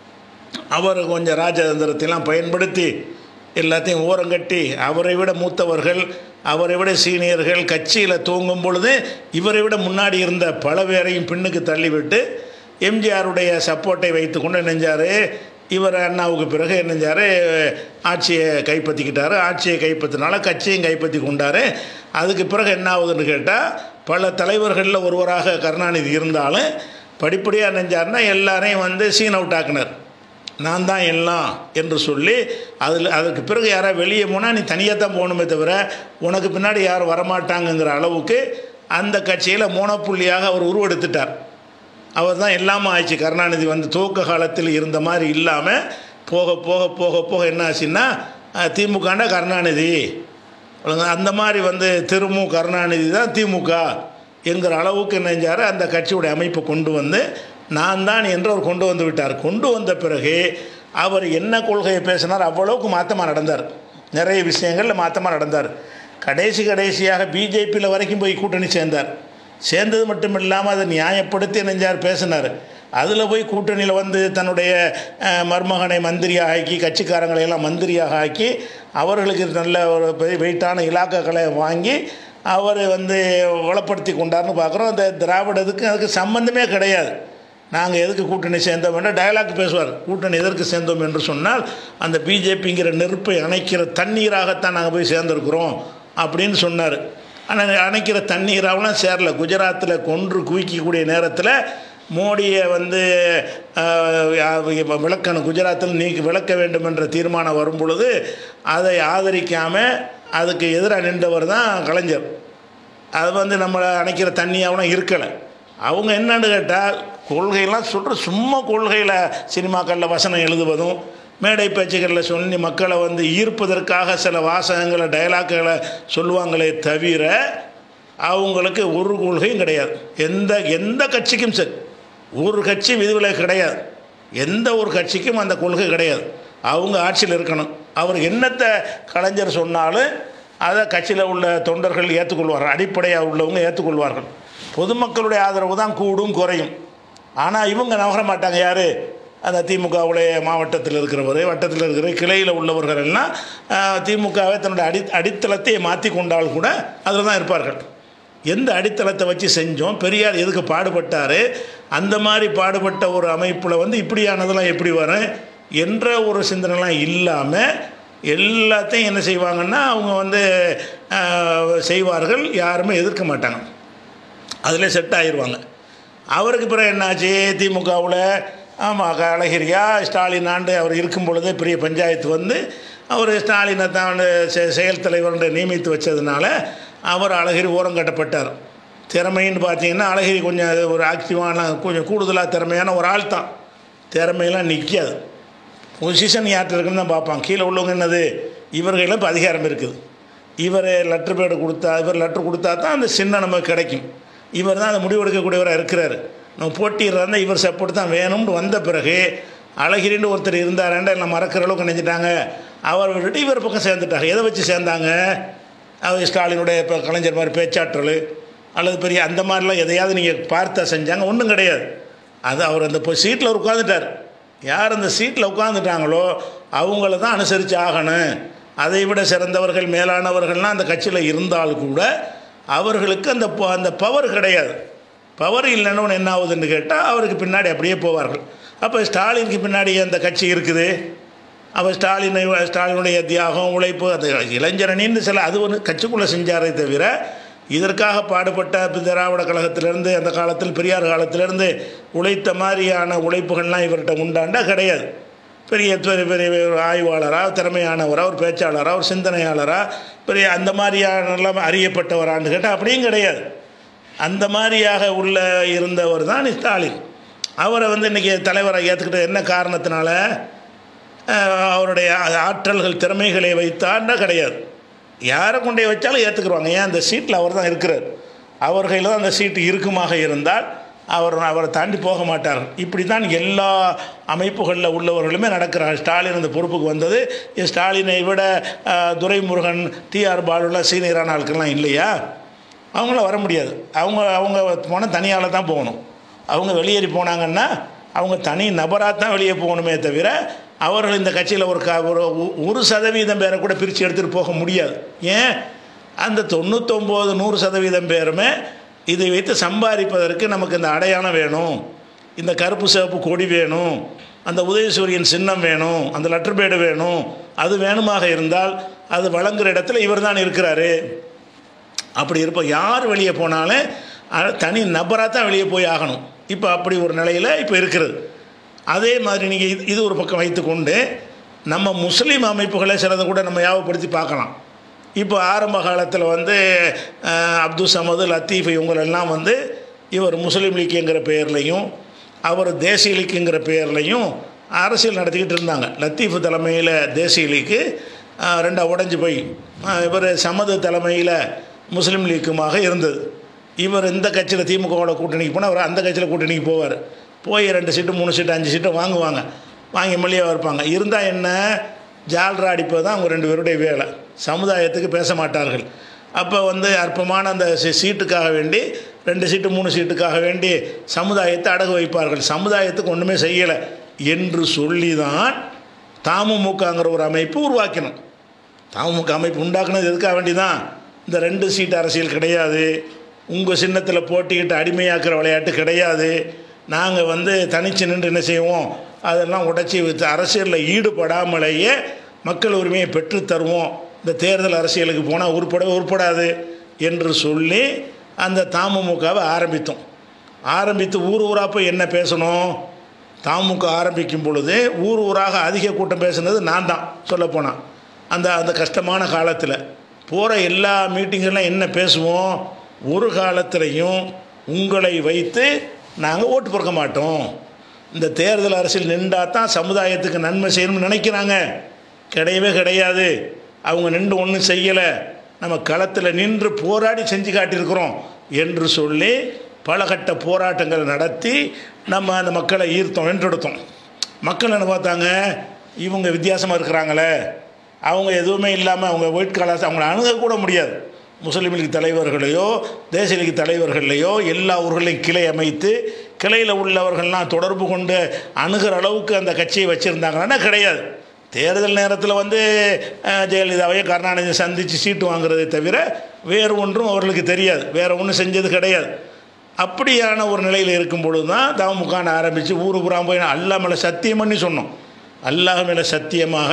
அவர் கொஞ்சம் ராஜதந்திரத்தைலாம் பயன்படுத்தி எல்லாத்தையும் ஓரங்கட்டி அவரை விட மூத்தவர்கள் அவரை விட சீனியர்கள் கட்சியில் தூங்கும் பொழுது இவரை விட முன்னாடி இருந்த பல பேரையும் பின்னுக்கு தள்ளிவிட்டு எம்ஜிஆருடைய சப்போர்ட்டை வைத்துக்கொண்டு நெஞ்சார் இவர் அண்ணாவுக்கு பிறகு நெஞ்சார் ஆட்சியை கைப்பற்றிக்கிட்டாரு ஆட்சியை கைப்பற்றினால கட்சியும் கைப்பற்றி கொண்டார் அதுக்கு பிறகு என்ன ஆகுதுன்னு கேட்டால் பல தலைவர்களில் ஒருவராக கருணாநிதி இருந்தாலும் படிப்படியாக நெஞ்சாருன்னா எல்லாரையும் வந்து சீன் அவுட் ஆக்குனார் நான் தான் எல்லாம் என்று சொல்லி அதில் அதுக்கு பிறகு யாராவது வெளியே போனால் நீ தனியாக தான் போகணுமே தவிர உனக்கு பின்னாடி யாரும் வரமாட்டாங்கங்கிற அளவுக்கு அந்த கட்சியில் மோனப்புள்ளியாக அவர் உருவெடுத்துட்டார் அவர் தான் எல்லாமே ஆயிடுச்சு கருணாநிதி வந்து துவக்க காலத்தில் இருந்த மாதிரி இல்லாமல் போக போக போக போக என்ன ஆச்சுன்னா அஹ், திமுகண்டா கருணாநிதி ஒழுங்கா அந்த மாதிரி வந்து திருமு கருணாநிதி தான் திமுக என்கிற அளவுக்கு நினைஞ்சார் அந்த கட்சியுடைய அமைப்பை கொண்டு வந்து நான் தான் என்று அவர் கொண்டு வந்து விட்டார் கொண்டு வந்த பிறகு அவர் என்ன கொள்கையை பேசினார் அவ்வளவுக்கு மாற்றமாக நடந்தார் நிறைய விஷயங்களில் மாற்றமாக நடந்தார் கடைசி கடைசியாக பிஜேபியில் வரைக்கும் போய் கூட்டணி சேர்ந்தார் சேர்ந்தது மட்டும் இல்லாமல் அதை நியாயப்படுத்தி நெஞ்சார் பேசினார் அதில் போய் கூட்டணியில் வந்து தன்னுடைய அஹ், மருமகனை மந்திரியாக ஆக்கி கட்சிக்காரங்களை எல்லாம் மந்திரியாக ஆக்கி அவர்களுக்கு நல்ல ஒரு பெரிய வெயிட்டான இலாக்காக்களை வாங்கி அவர் வந்து வளப்படுத்தி கொண்டார்னு பார்க்குறோம் அந்த திராவிடத்துக்கு அதுக்கு சம்பந்தமே கிடையாது நாங்கள் எதுக்கு கூட்டணி சேர்ந்தோம் என்ற டயலாக் பேசுவார் கூட்டணி எதற்கு சேர்ந்தோம் என்று சொன்னால் அந்த பிஜேபிங்கிற நெருப்பை அணைக்கிற தண்ணீராகத்தான் நாங்கள் போய் சேர்ந்துருக்குறோம் அப்படின்னு சொன்னார் ஆனால் அணைக்கிற தண்ணீராகலாம் சேரல குஜராத்தில் கொன்று குவிக்கக்கூடிய நேரத்தில் மோடியை வந்து ஆஹ், யா- விளக்கணும் குஜராத்தில் நீக்கி விளக்க வேண்டும் என்ற தீர்மானம் வரும் பொழுது அதை ஆதரிக்காமல் அதுக்கு எதிராக நின்றவர் தான் கலைஞர் அது வந்து நம்மளை அணைக்கிற தண்ணியாகவும் இருக்கலை அவங்க என்னன்னு கேட்டால் கொள்கையெல்லாம் சொல்கிற சும்மா கொள்கையில் சினிமாக்களில் வசனம் எழுதுவதும் மேடை பேச்சுகளில் சொல்லி மக்களை வந்து ஈர்ப்பதற்காக சில வாசகங்களை டயலாக்குகளை சொல்லுவாங்களே தவிர அவங்களுக்கு ஒரு கொள்கையும் கிடையாது எந்த எந்த கட்சிக்கும் சரி ஒரு கட்சி விதிவிலக்கு கிடையாது எந்த ஒரு கட்சிக்கும் அந்த கொள்கை கிடையாது அவங்க ஆட்சியில் இருக்கணும் அவர் என்னத்தை கலைஞர் சொன்னாலும் அதை கட்சியில் உள்ள தொண்டர்கள் ஏற்றுக்கொள்வார்கள் அடிப்படையாக உள்ளவங்க ஏற்றுக்கொள்வார்கள் பொதுமக்களுடைய ஆதரவு தான் கூடும் குறையும் ஆனால் இவங்க நகர மாட்டாங்க யார் அந்த திமுகவுடைய மாவட்டத்தில் இருக்கிறவர் வட்டத்தில் இருக்கிற கிளையில் உள்ளவர்கள் எல்லாம் ஆஹ், திமுகவை தன்னுடைய அடி அடித்தளத்தை மாற்றி கொண்டால் கூட அதில் தான் இருப்பார்கள் எந்த அடித்தளத்தை வச்சு செஞ்சோம் பெரியார் எதுக்கு பாடுபட்டார் அந்த மாதிரி பாடுபட்ட ஒரு அமைப்பில் வந்து இப்படியானதெல்லாம் எப்படி வரும் என்ற ஒரு சிந்தனைலாம் இல்லாமல் எல்லாத்தையும் என்ன செய்வாங்கன்னா அவங்க வந்து ஆஹ், செய்வார்கள் யாருமே எதிர்க்க மாட்டாங்க அதில் செட் ஆயிடுவாங்க அவருக்கு பிறகு என்னாச்சு திமுகவில் ஆமாம் அழகிரியா ஸ்டாலின் ஆண்டு அவர் இருக்கும் பொழுதே பெரிய பஞ்சாயத்து வந்து அவர் ஸ்டாலினை தான் வந்து செ- செயல் தலைவர்ன்ற நியமித்து வச்சதுனால அவர் அழகிரி ஓரம் கட்டப்பட்டார் திறமைன்னு பார்த்தீங்கன்னா அழகிரி கொஞ்சம் அது ஒரு ஆக்டிவான கொஞ்சம் கூடுதலாக திறமையான ஒரு ஆள் தான் திறமையெல்லாம் நிற்காது பொசிஷன் யார்கிட்ட இருக்குன்னு தான் பார்ப்பான் கீழே உள்ளவங்க என்னது இவர்களிடம் இப்போ அதிகாரம் இருக்குது இவர் லெட்ரு பேடு கொடுத்தா இவர் லெட்ரு கொடுத்தா தான் அந்த சின்னம் நமக்கு கிடைக்கும் இவர் தான் அந்த முடிவெடுக்கக்கூடியவராக இருக்கிறார் நம்ம போட்டிடுறதா இவர் சப்போர்ட் தான் வேணும்னு வந்த பிறகு அழகிரின்னு ஒருத்தர் இருந்தாரேன்டா எல்லாம் மறக்கிற அளவுக்கு நினைச்சிட்டாங்க அவர் விட்டுட்டு இவர் பக்கம் சேர்ந்துட்டாங்க எதை வச்சு சேர்ந்தாங்க அவர் ஸ்டாலினுடைய இப்போ கலைஞர் மாதிரி பேச்சாற்றல் அல்லது பெரிய அந்த மாதிரிலாம் எதையாவது நீங்கள் பார்த்தா செஞ்சாங்க ஒன்றும் கிடையாது அது அவர் அந்த இப்போ சீட்டில் அவர் உட்காந்துட்டார் யார் அந்த சீட்டில் உட்காந்துட்டாங்களோ அவங்கள தான் அனுசரித்து ஆகணும் அதை விட சிறந்தவர்கள் மேலானவர்கள்லாம் அந்த கட்சியில் இருந்தால் கூட அவர்களுக்கு அந்த ப- அந்த பவர் கிடையாது பவர் இல்லைன்னு ஒன்று என்ன ஆகுதுன்னு கேட்டால் அவருக்கு பின்னாடி அப்படியே போவார்கள் அப்போ ஸ்டாலினுக்கு பின்னாடி அந்த கட்சி இருக்குது அவர் ஸ்டாலினை ஸ்டாலினுடைய தியாகம் உழைப்பு அந்த இளைஞரணின்னு சில அது ஒன்று கட்சிக்குள்ளே செஞ்சாரே தவிர இதற்காக பாடுபட்ட இப்ப திராவிட கழகத்திலேருந்து அந்த காலத்தில் பெரியார் காலத்திலேருந்து உழைத்த மாதிரியான உழைப்புகள்லாம் இவர்கிட்ட உண்டாண்டா கிடையாது பெரிய பெரிய பெரிய ஒரு ஆய்வாளராக திறமையானவராக ஒரு பேச்சாளராக ஒரு சிந்தனையாளராக பெரிய அந்த மாதிரியான எல்லாம் அறியப்பட்டவரான்னு கேட்டால் அப்படியும் கிடையாது அந்த மாதிரியாக உள்ள இருந்தவர் தான் ஸ்டாலின் அவரை வந்து இன்றைக்கி தலைவரை ஏற்றுக்கிட்ட என்ன காரணத்தினால அஹ், அவருடைய ஆற்றல்கள் திறமைகளை வைத்தான்னா கிடையாது யாரை கொண்டே வச்சாலும் ஏற்றுக்குருவாங்க ஏன் அந்த சீட்டில் அவர் தான் இருக்கிறார் அவர் கையில் தான் அந்த சீட்டு இருக்குமாக இருந்தால் அவர் அவரை தாண்டி போக மாட்டார் இப்படி தான் எல்லா அமைப்புகளில் உள்ளவர்களுமே நடக்கிறார் ஸ்டாலின் அந்த பொறுப்புக்கு வந்தது இ- ஸ்டாலினை விட அஹ், துரைமுருகன் டிஆர் பாலுலாம் சீனியரான ஆட்கள்லாம் இல்லையா அவங்களாம் வர முடியாது அவங்க அவங்க போனால் தனியால் தான் போகணும் அவங்க வெளியேறி போனாங்கன்னா அவங்க தனி நபராக தான் வெளியே போகணுமே தவிர அவர்கள் இந்த கட்சியில் ஒரு க ஒரு ஒ- ஒரு சதவீதம் பேரை கூட பிரித்து எடுத்துகிட்டு போக முடியாது ஏன் அந்த தொண்ணூத்தொம்பது நூறு சதவீதம் பேருமே இதை வைத்து சம்பாதிப்பதற்கு நமக்கு இந்த அடையாளம் வேணும் இந்த கருப்பு சிவப்பு கொடி வேணும் அந்த உதயசூரியன் சின்னம் வேணும் அந்த லெட்டர் பேடு வேணும் அது வேணுமாக இருந்தால் அது வழங்குற இடத்துல இவர் தான் இருக்கிறாரு அப்படி இருப்ப யார் வெளியே போனாலும் அ- தனி நபராக தான் வெளியே போய் ஆகணும் இப்போ அப்படி ஒரு நிலையில் இப்போ இருக்கிறது அதே மாதிரி நீங்கள் இது இது ஒரு பக்கம் வைத்துக்கொண்டு நம்ம முஸ்லீம் அமைப்புகளை சிலதை கூட நம்ம ஞாபகப்படுத்தி பார்க்கலாம் இப்போ ஆரம்ப காலத்தில் வந்து அஹ், அப்துல் சமது லத்தீஃப் இவங்களெல்லாம் வந்து இவர் முஸ்லீம் லீக்குங்கிற பெயர்லையும் அவர் தேசிய லீக்குங்கிற பெயர்லையும் அரசியல் நடத்திக்கிட்டு இருந்தாங்க லத்தீஃப் தலைமையில் தேசிய லீக்கு அஹ், ரெண்டா உடைஞ்சு போய் அஹ், இவர் சமது தலைமையில் முஸ்லீம் லீக்குமாக இருந்தது இவர் இந்த கட்சியில் திமுகவோட கூட்டணிக்கு போனால் அவர் அந்த கட்சியில் கூட்டணிக்கு போவார் போய் ரெண்டு சீட்டு மூணு சீட்டு அஞ்சு சீட்டு வாங்குவாங்க வாங்கி மல்லியாக இருப்பாங்க இருந்தால் என்ன ஜால்ரா அடிப்பது தான் அவங்க ரெண்டு பேருடைய வேலை சமுதாயத்துக்கு பேச மாட்டார்கள் அப்போ வந்து அற்பமான அந்த சீ- சீட்டுக்காக வேண்டி ரெண்டு சீட்டு மூணு சீட்டுக்காக வேண்டி சமுதாயத்தை அடகு வைப்பார்கள் சமுதாயத்துக்கு ஒன்றுமே செய்யலை என்று சொல்லி தான் தாமுமுகங்கிற ஒரு அமைப்பு உருவாக்கினோம் தமுக அமைப்பு உண்டாக்குனது எதுக்காக வேண்டிதான் இந்த ரெண்டு சீட் அரசியல் கிடையாது உங்கள் சின்னத்தில் போட்டிக்கிட்டு அடிமையாக்குற விளையாட்டு கிடையாது நாங்கள் வந்து தனிச்சு நின்று என்ன செய்வோம் அதெல்லாம் உடைச்சி வித்து அரசியலில் ஈடுபடாமலேயே மக்கள் உரிமையை பெற்றுத் தருவோம் இந்த தேர்தல் அரசியலுக்கு போனால் உருப்பட உருப்படாது என்று சொல்லி அந்த தமுமுகவை ஆரம்பித்தோம் ஆரம்பித்து ஊர் ஊராக போய் என்ன பேசணும் தாமுக ஆரம்பிக்கும் பொழுது ஊர் ஊராக அதிக கூட்டம் பேசுனது நான் தான் சொல்லப்போனால் அந்த அந்த கஷ்டமான காலத்தில் போகிற எல்லா மீட்டிங்கெல்லாம் என்ன பேசுவோம் ஒரு காலத்திலையும் உங்களை வைத்து நாங்கள் ஓட்டு பொறுக்க மாட்டோம் இந்த தேர்தல் அரசியல் நின்றா தான் சமுதாயத்துக்கு நன்மை செய்யணும்னு நினைக்கிறாங்க கிடையவே கிடையாது அவங்க நின்று ஒன்றும் செய்யலை நம்ம களத்தில் நின்று போராடி செஞ்சு காட்டியிருக்கிறோம் என்று சொல்லி பல கட்ட போராட்டங்கள் நடத்தி நம்ம அந்த மக்களை ஈர்த்தோம் வென்றெடுத்தோம் மக்கள் என்ன பார்த்தாங்க இவங்க வித்தியாசமாக இருக்கிறாங்களே அவங்க எதுவுமே இல்லாமல் அவங்க ஒயிட் கலாஸ் அவங்கள அணுகக்கூட முடியாது முஸ்லீம் லீக் தலைவர்களையோ தேசிய லீக் தலைவர்களையோ எல்லா ஊர்களையும் கிளை அமைத்து கிளையில் உள்ளவர்கள்லாம் தொடர்பு கொண்டு அணுகிற அளவுக்கு அந்த கட்சியை வச்சுருந்தாங்கன்னா கிடையாது தேர்தல் நேரத்தில் வந்து அஹ், ஜெயலலிதாவையும் கருணாநிதி சந்தித்து சீட்டு வாங்குறதை தவிர வேறு ஒன்றும் அவர்களுக்கு தெரியாது வேறு ஒன்றும் செஞ்சது கிடையாது அப்படியான ஒரு நிலையில் இருக்கும் பொழுது தான் தமுகான ஆரம்பித்து ஊரு புறா போய் அல்லா மேலே சத்தியம் பண்ணி சொன்னோம் அல்லாஹ் மேலே சத்தியமாக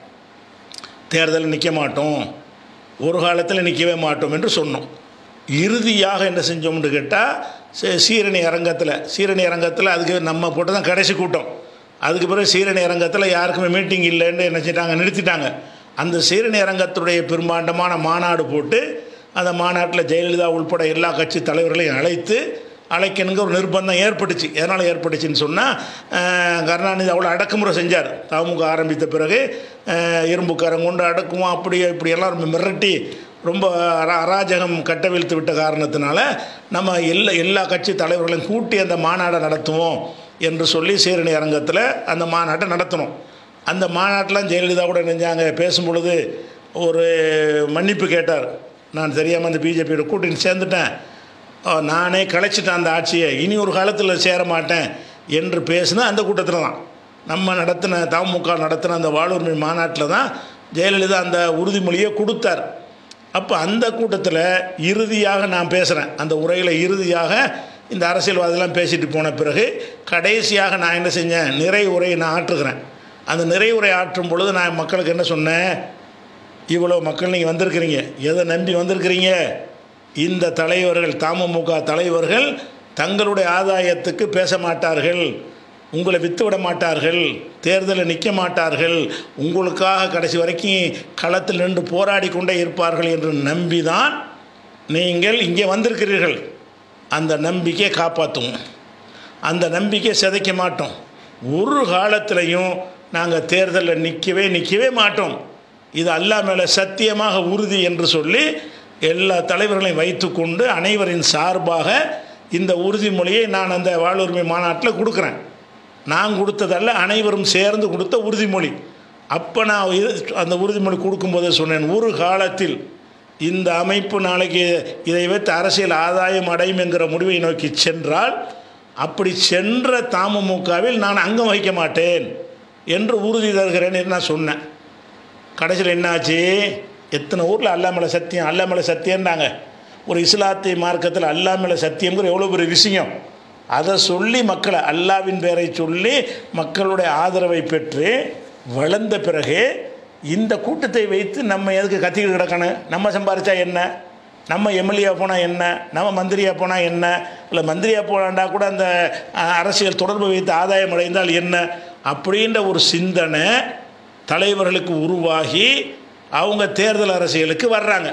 தேர்தலில் நிற்க மாட்டோம் ஒரு காலத்தில் நிற்கவே மாட்டோம் என்று சொன்னோம் இறுதியாக என்ன செஞ்சோம்னு கேட்டால் சீரணி அரங்கத்தில் சீரணி அரங்கத்தில் அதுக்கு நம்ம போட்டு தான் கடைசி கூட்டம் அதுக்கு பிறகு சீரணி அரங்கத்தில் யாருக்குமே மீட்டிங் இல்லைன்னு என்ன செஞ்சிட்டாங்க நிறுத்திட்டாங்க அந்த சீரணி அரங்கத்துடைய பெரும்பாண்டமான மாநாடு போட்டு அந்த மாநாட்டில் ஜெயலலிதா உள்பட எல்லா கட்சி தலைவர்களையும் அழைத்து அழைக்கணுங்க ஒரு நிர்பந்தம் ஏற்பட்டுச்சு எதனால் ஏற்பட்டுச்சுன்னு சொன்னால் கருணாநிதி அவ்வளோ அடக்குமுறை செஞ்சார் தமுக ஆரம்பித்த பிறகு அஹ், இரும்புக்காரங்க கொண்டு அடக்குவோம் அப்படி இப்படி எல்லாம் ரொம்ப மிரட்டி ரொம்ப அரா- அராஜகம் கட்டவிழ்த்து விட்ட காரணத்தினால நம்ம எல்லா எல்லா கட்சி தலைவர்களையும் கூட்டி அந்த மாநாடை நடத்துவோம் என்று சொல்லி சீரணி அரங்கத்தில் அந்த மாநாட்டை நடத்தணும் அந்த மாநாட்டில் ஜெயலலிதா கூட நினைஞ்சாங்க பேசும் பொழுது ஒரு மன்னிப்பு கேட்டார் நான் தெரியாமல் அந்த பிஜேபியோட கூட்டணி சேர்ந்துட்டேன் ஆ, நானே கலைச்சிட்டேன் அந்த ஆட்சியை இனி ஒரு காலத்தில் சேர மாட்டேன் என்று பேசின அந்த கூட்டத்தில் தான் நம்ம நடத்தின தமுக நடத்தின அந்த வாழ்வுரிமை மாநாட்டில் தான் ஜெயலலிதா அந்த உறுதிமொழியை கொடுத்தார் அப்போ அந்த கூட்டத்தில் இறுதியாக நான் பேசுகிறேன் அந்த உரையில் இறுதியாக இந்த அரசியல்வாதிலாம் பேசிட்டு போன பிறகு கடைசியாக நான் என்ன செஞ்சேன் நிறை உரையை நான் ஆற்றுகிறேன் அந்த நிறை உரை ஆற்றும் பொழுது நான் மக்களுக்கு என்ன சொன்னேன் இவ்வளோ மக்கள் நீங்கள் வந்திருக்கிறீங்க எதை நம்பி வந்திருக்கிறீங்க இந்த தலைவர்கள் தமுக தலைவர்கள் தங்களுடைய ஆதாயத்துக்கு பேச மாட்டார்கள் உங்களை வித்து விட மாட்டார்கள் தேர்தலில் நிற்க மாட்டார்கள் உங்களுக்காக கடைசி வரைக்கும் களத்தில் நின்று போராடி கொண்டே இருப்பார்கள் என்று நம்பிதான் நீங்கள் இங்கே வந்திருக்கிறீர்கள் அந்த நம்பிக்கையை காப்பாற்றுவோம் அந்த நம்பிக்கையை சிதைக்க மாட்டோம் ஒரு காலத்திலையும் நாங்கள் தேர்தலில் நிற்கவே நிற்கவே மாட்டோம் இது அல்லாஹ் மேலே சத்தியமாக உறுதி என்று சொல்லி எல்லா தலைவர்களையும் வைத்துக்கொண்டு அனைவரின் சார்பாக இந்த உறுதிமொழியை நான் அந்த வாழ்வுரிமை மாநாட்டில் கொடுக்குறேன் நான் கொடுத்ததல்ல அனைவரும் சேர்ந்து கொடுத்த உறுதிமொழி அப்போ நான் இது அந்த உறுதிமொழி கொடுக்கும்போது சொன்னேன் ஒரு காலத்தில் இந்த அமைப்பு நாளைக்கு இதை வைத்து அரசியல் ஆதாயம் அடையும் என்கிற முடிவை நோக்கி சென்றால் அப்படி சென்ற தமுகவில் நான் அங்கம் வகிக்க மாட்டேன் என்று உறுதி தருகிறேன் என்று நான் சொன்னேன் கடைசியில் என்னாச்சு எத்தனை ஊரில் அல்லாமலை சத்தியம் அல்லாமலை சத்தியம்னாங்க ஒரு இஸ்லாத்திய மார்க்கத்தில் அல்லாமலை சத்தியம்ங்கிற எவ்வளோ பெரிய விஷயம் அதை சொல்லி மக்களை அல்லாவின் பேரை சொல்லி மக்களுடைய ஆதரவை பெற்று வளர்ந்த பிறகு இந்த கூட்டத்தை வைத்து நம்ம எதுக்கு கத்திக்கிட்டு கிடக்கணும் நம்ம சம்பாரிச்சா என்ன நம்ம எம்எல்ஏ போனால் என்ன நம்ம மந்திரியாக போனால் என்ன இல்லை மந்திரியாக போனாண்டா கூட அந்த அஹ், அரசியல் தொடர்பு வைத்து ஆதாயம் அடைந்தால் என்ன அப்படின்ற ஒரு சிந்தனை தலைவர்களுக்கு உருவாகி அவங்க தேர்தல் அரசியலுக்கு வர்றாங்க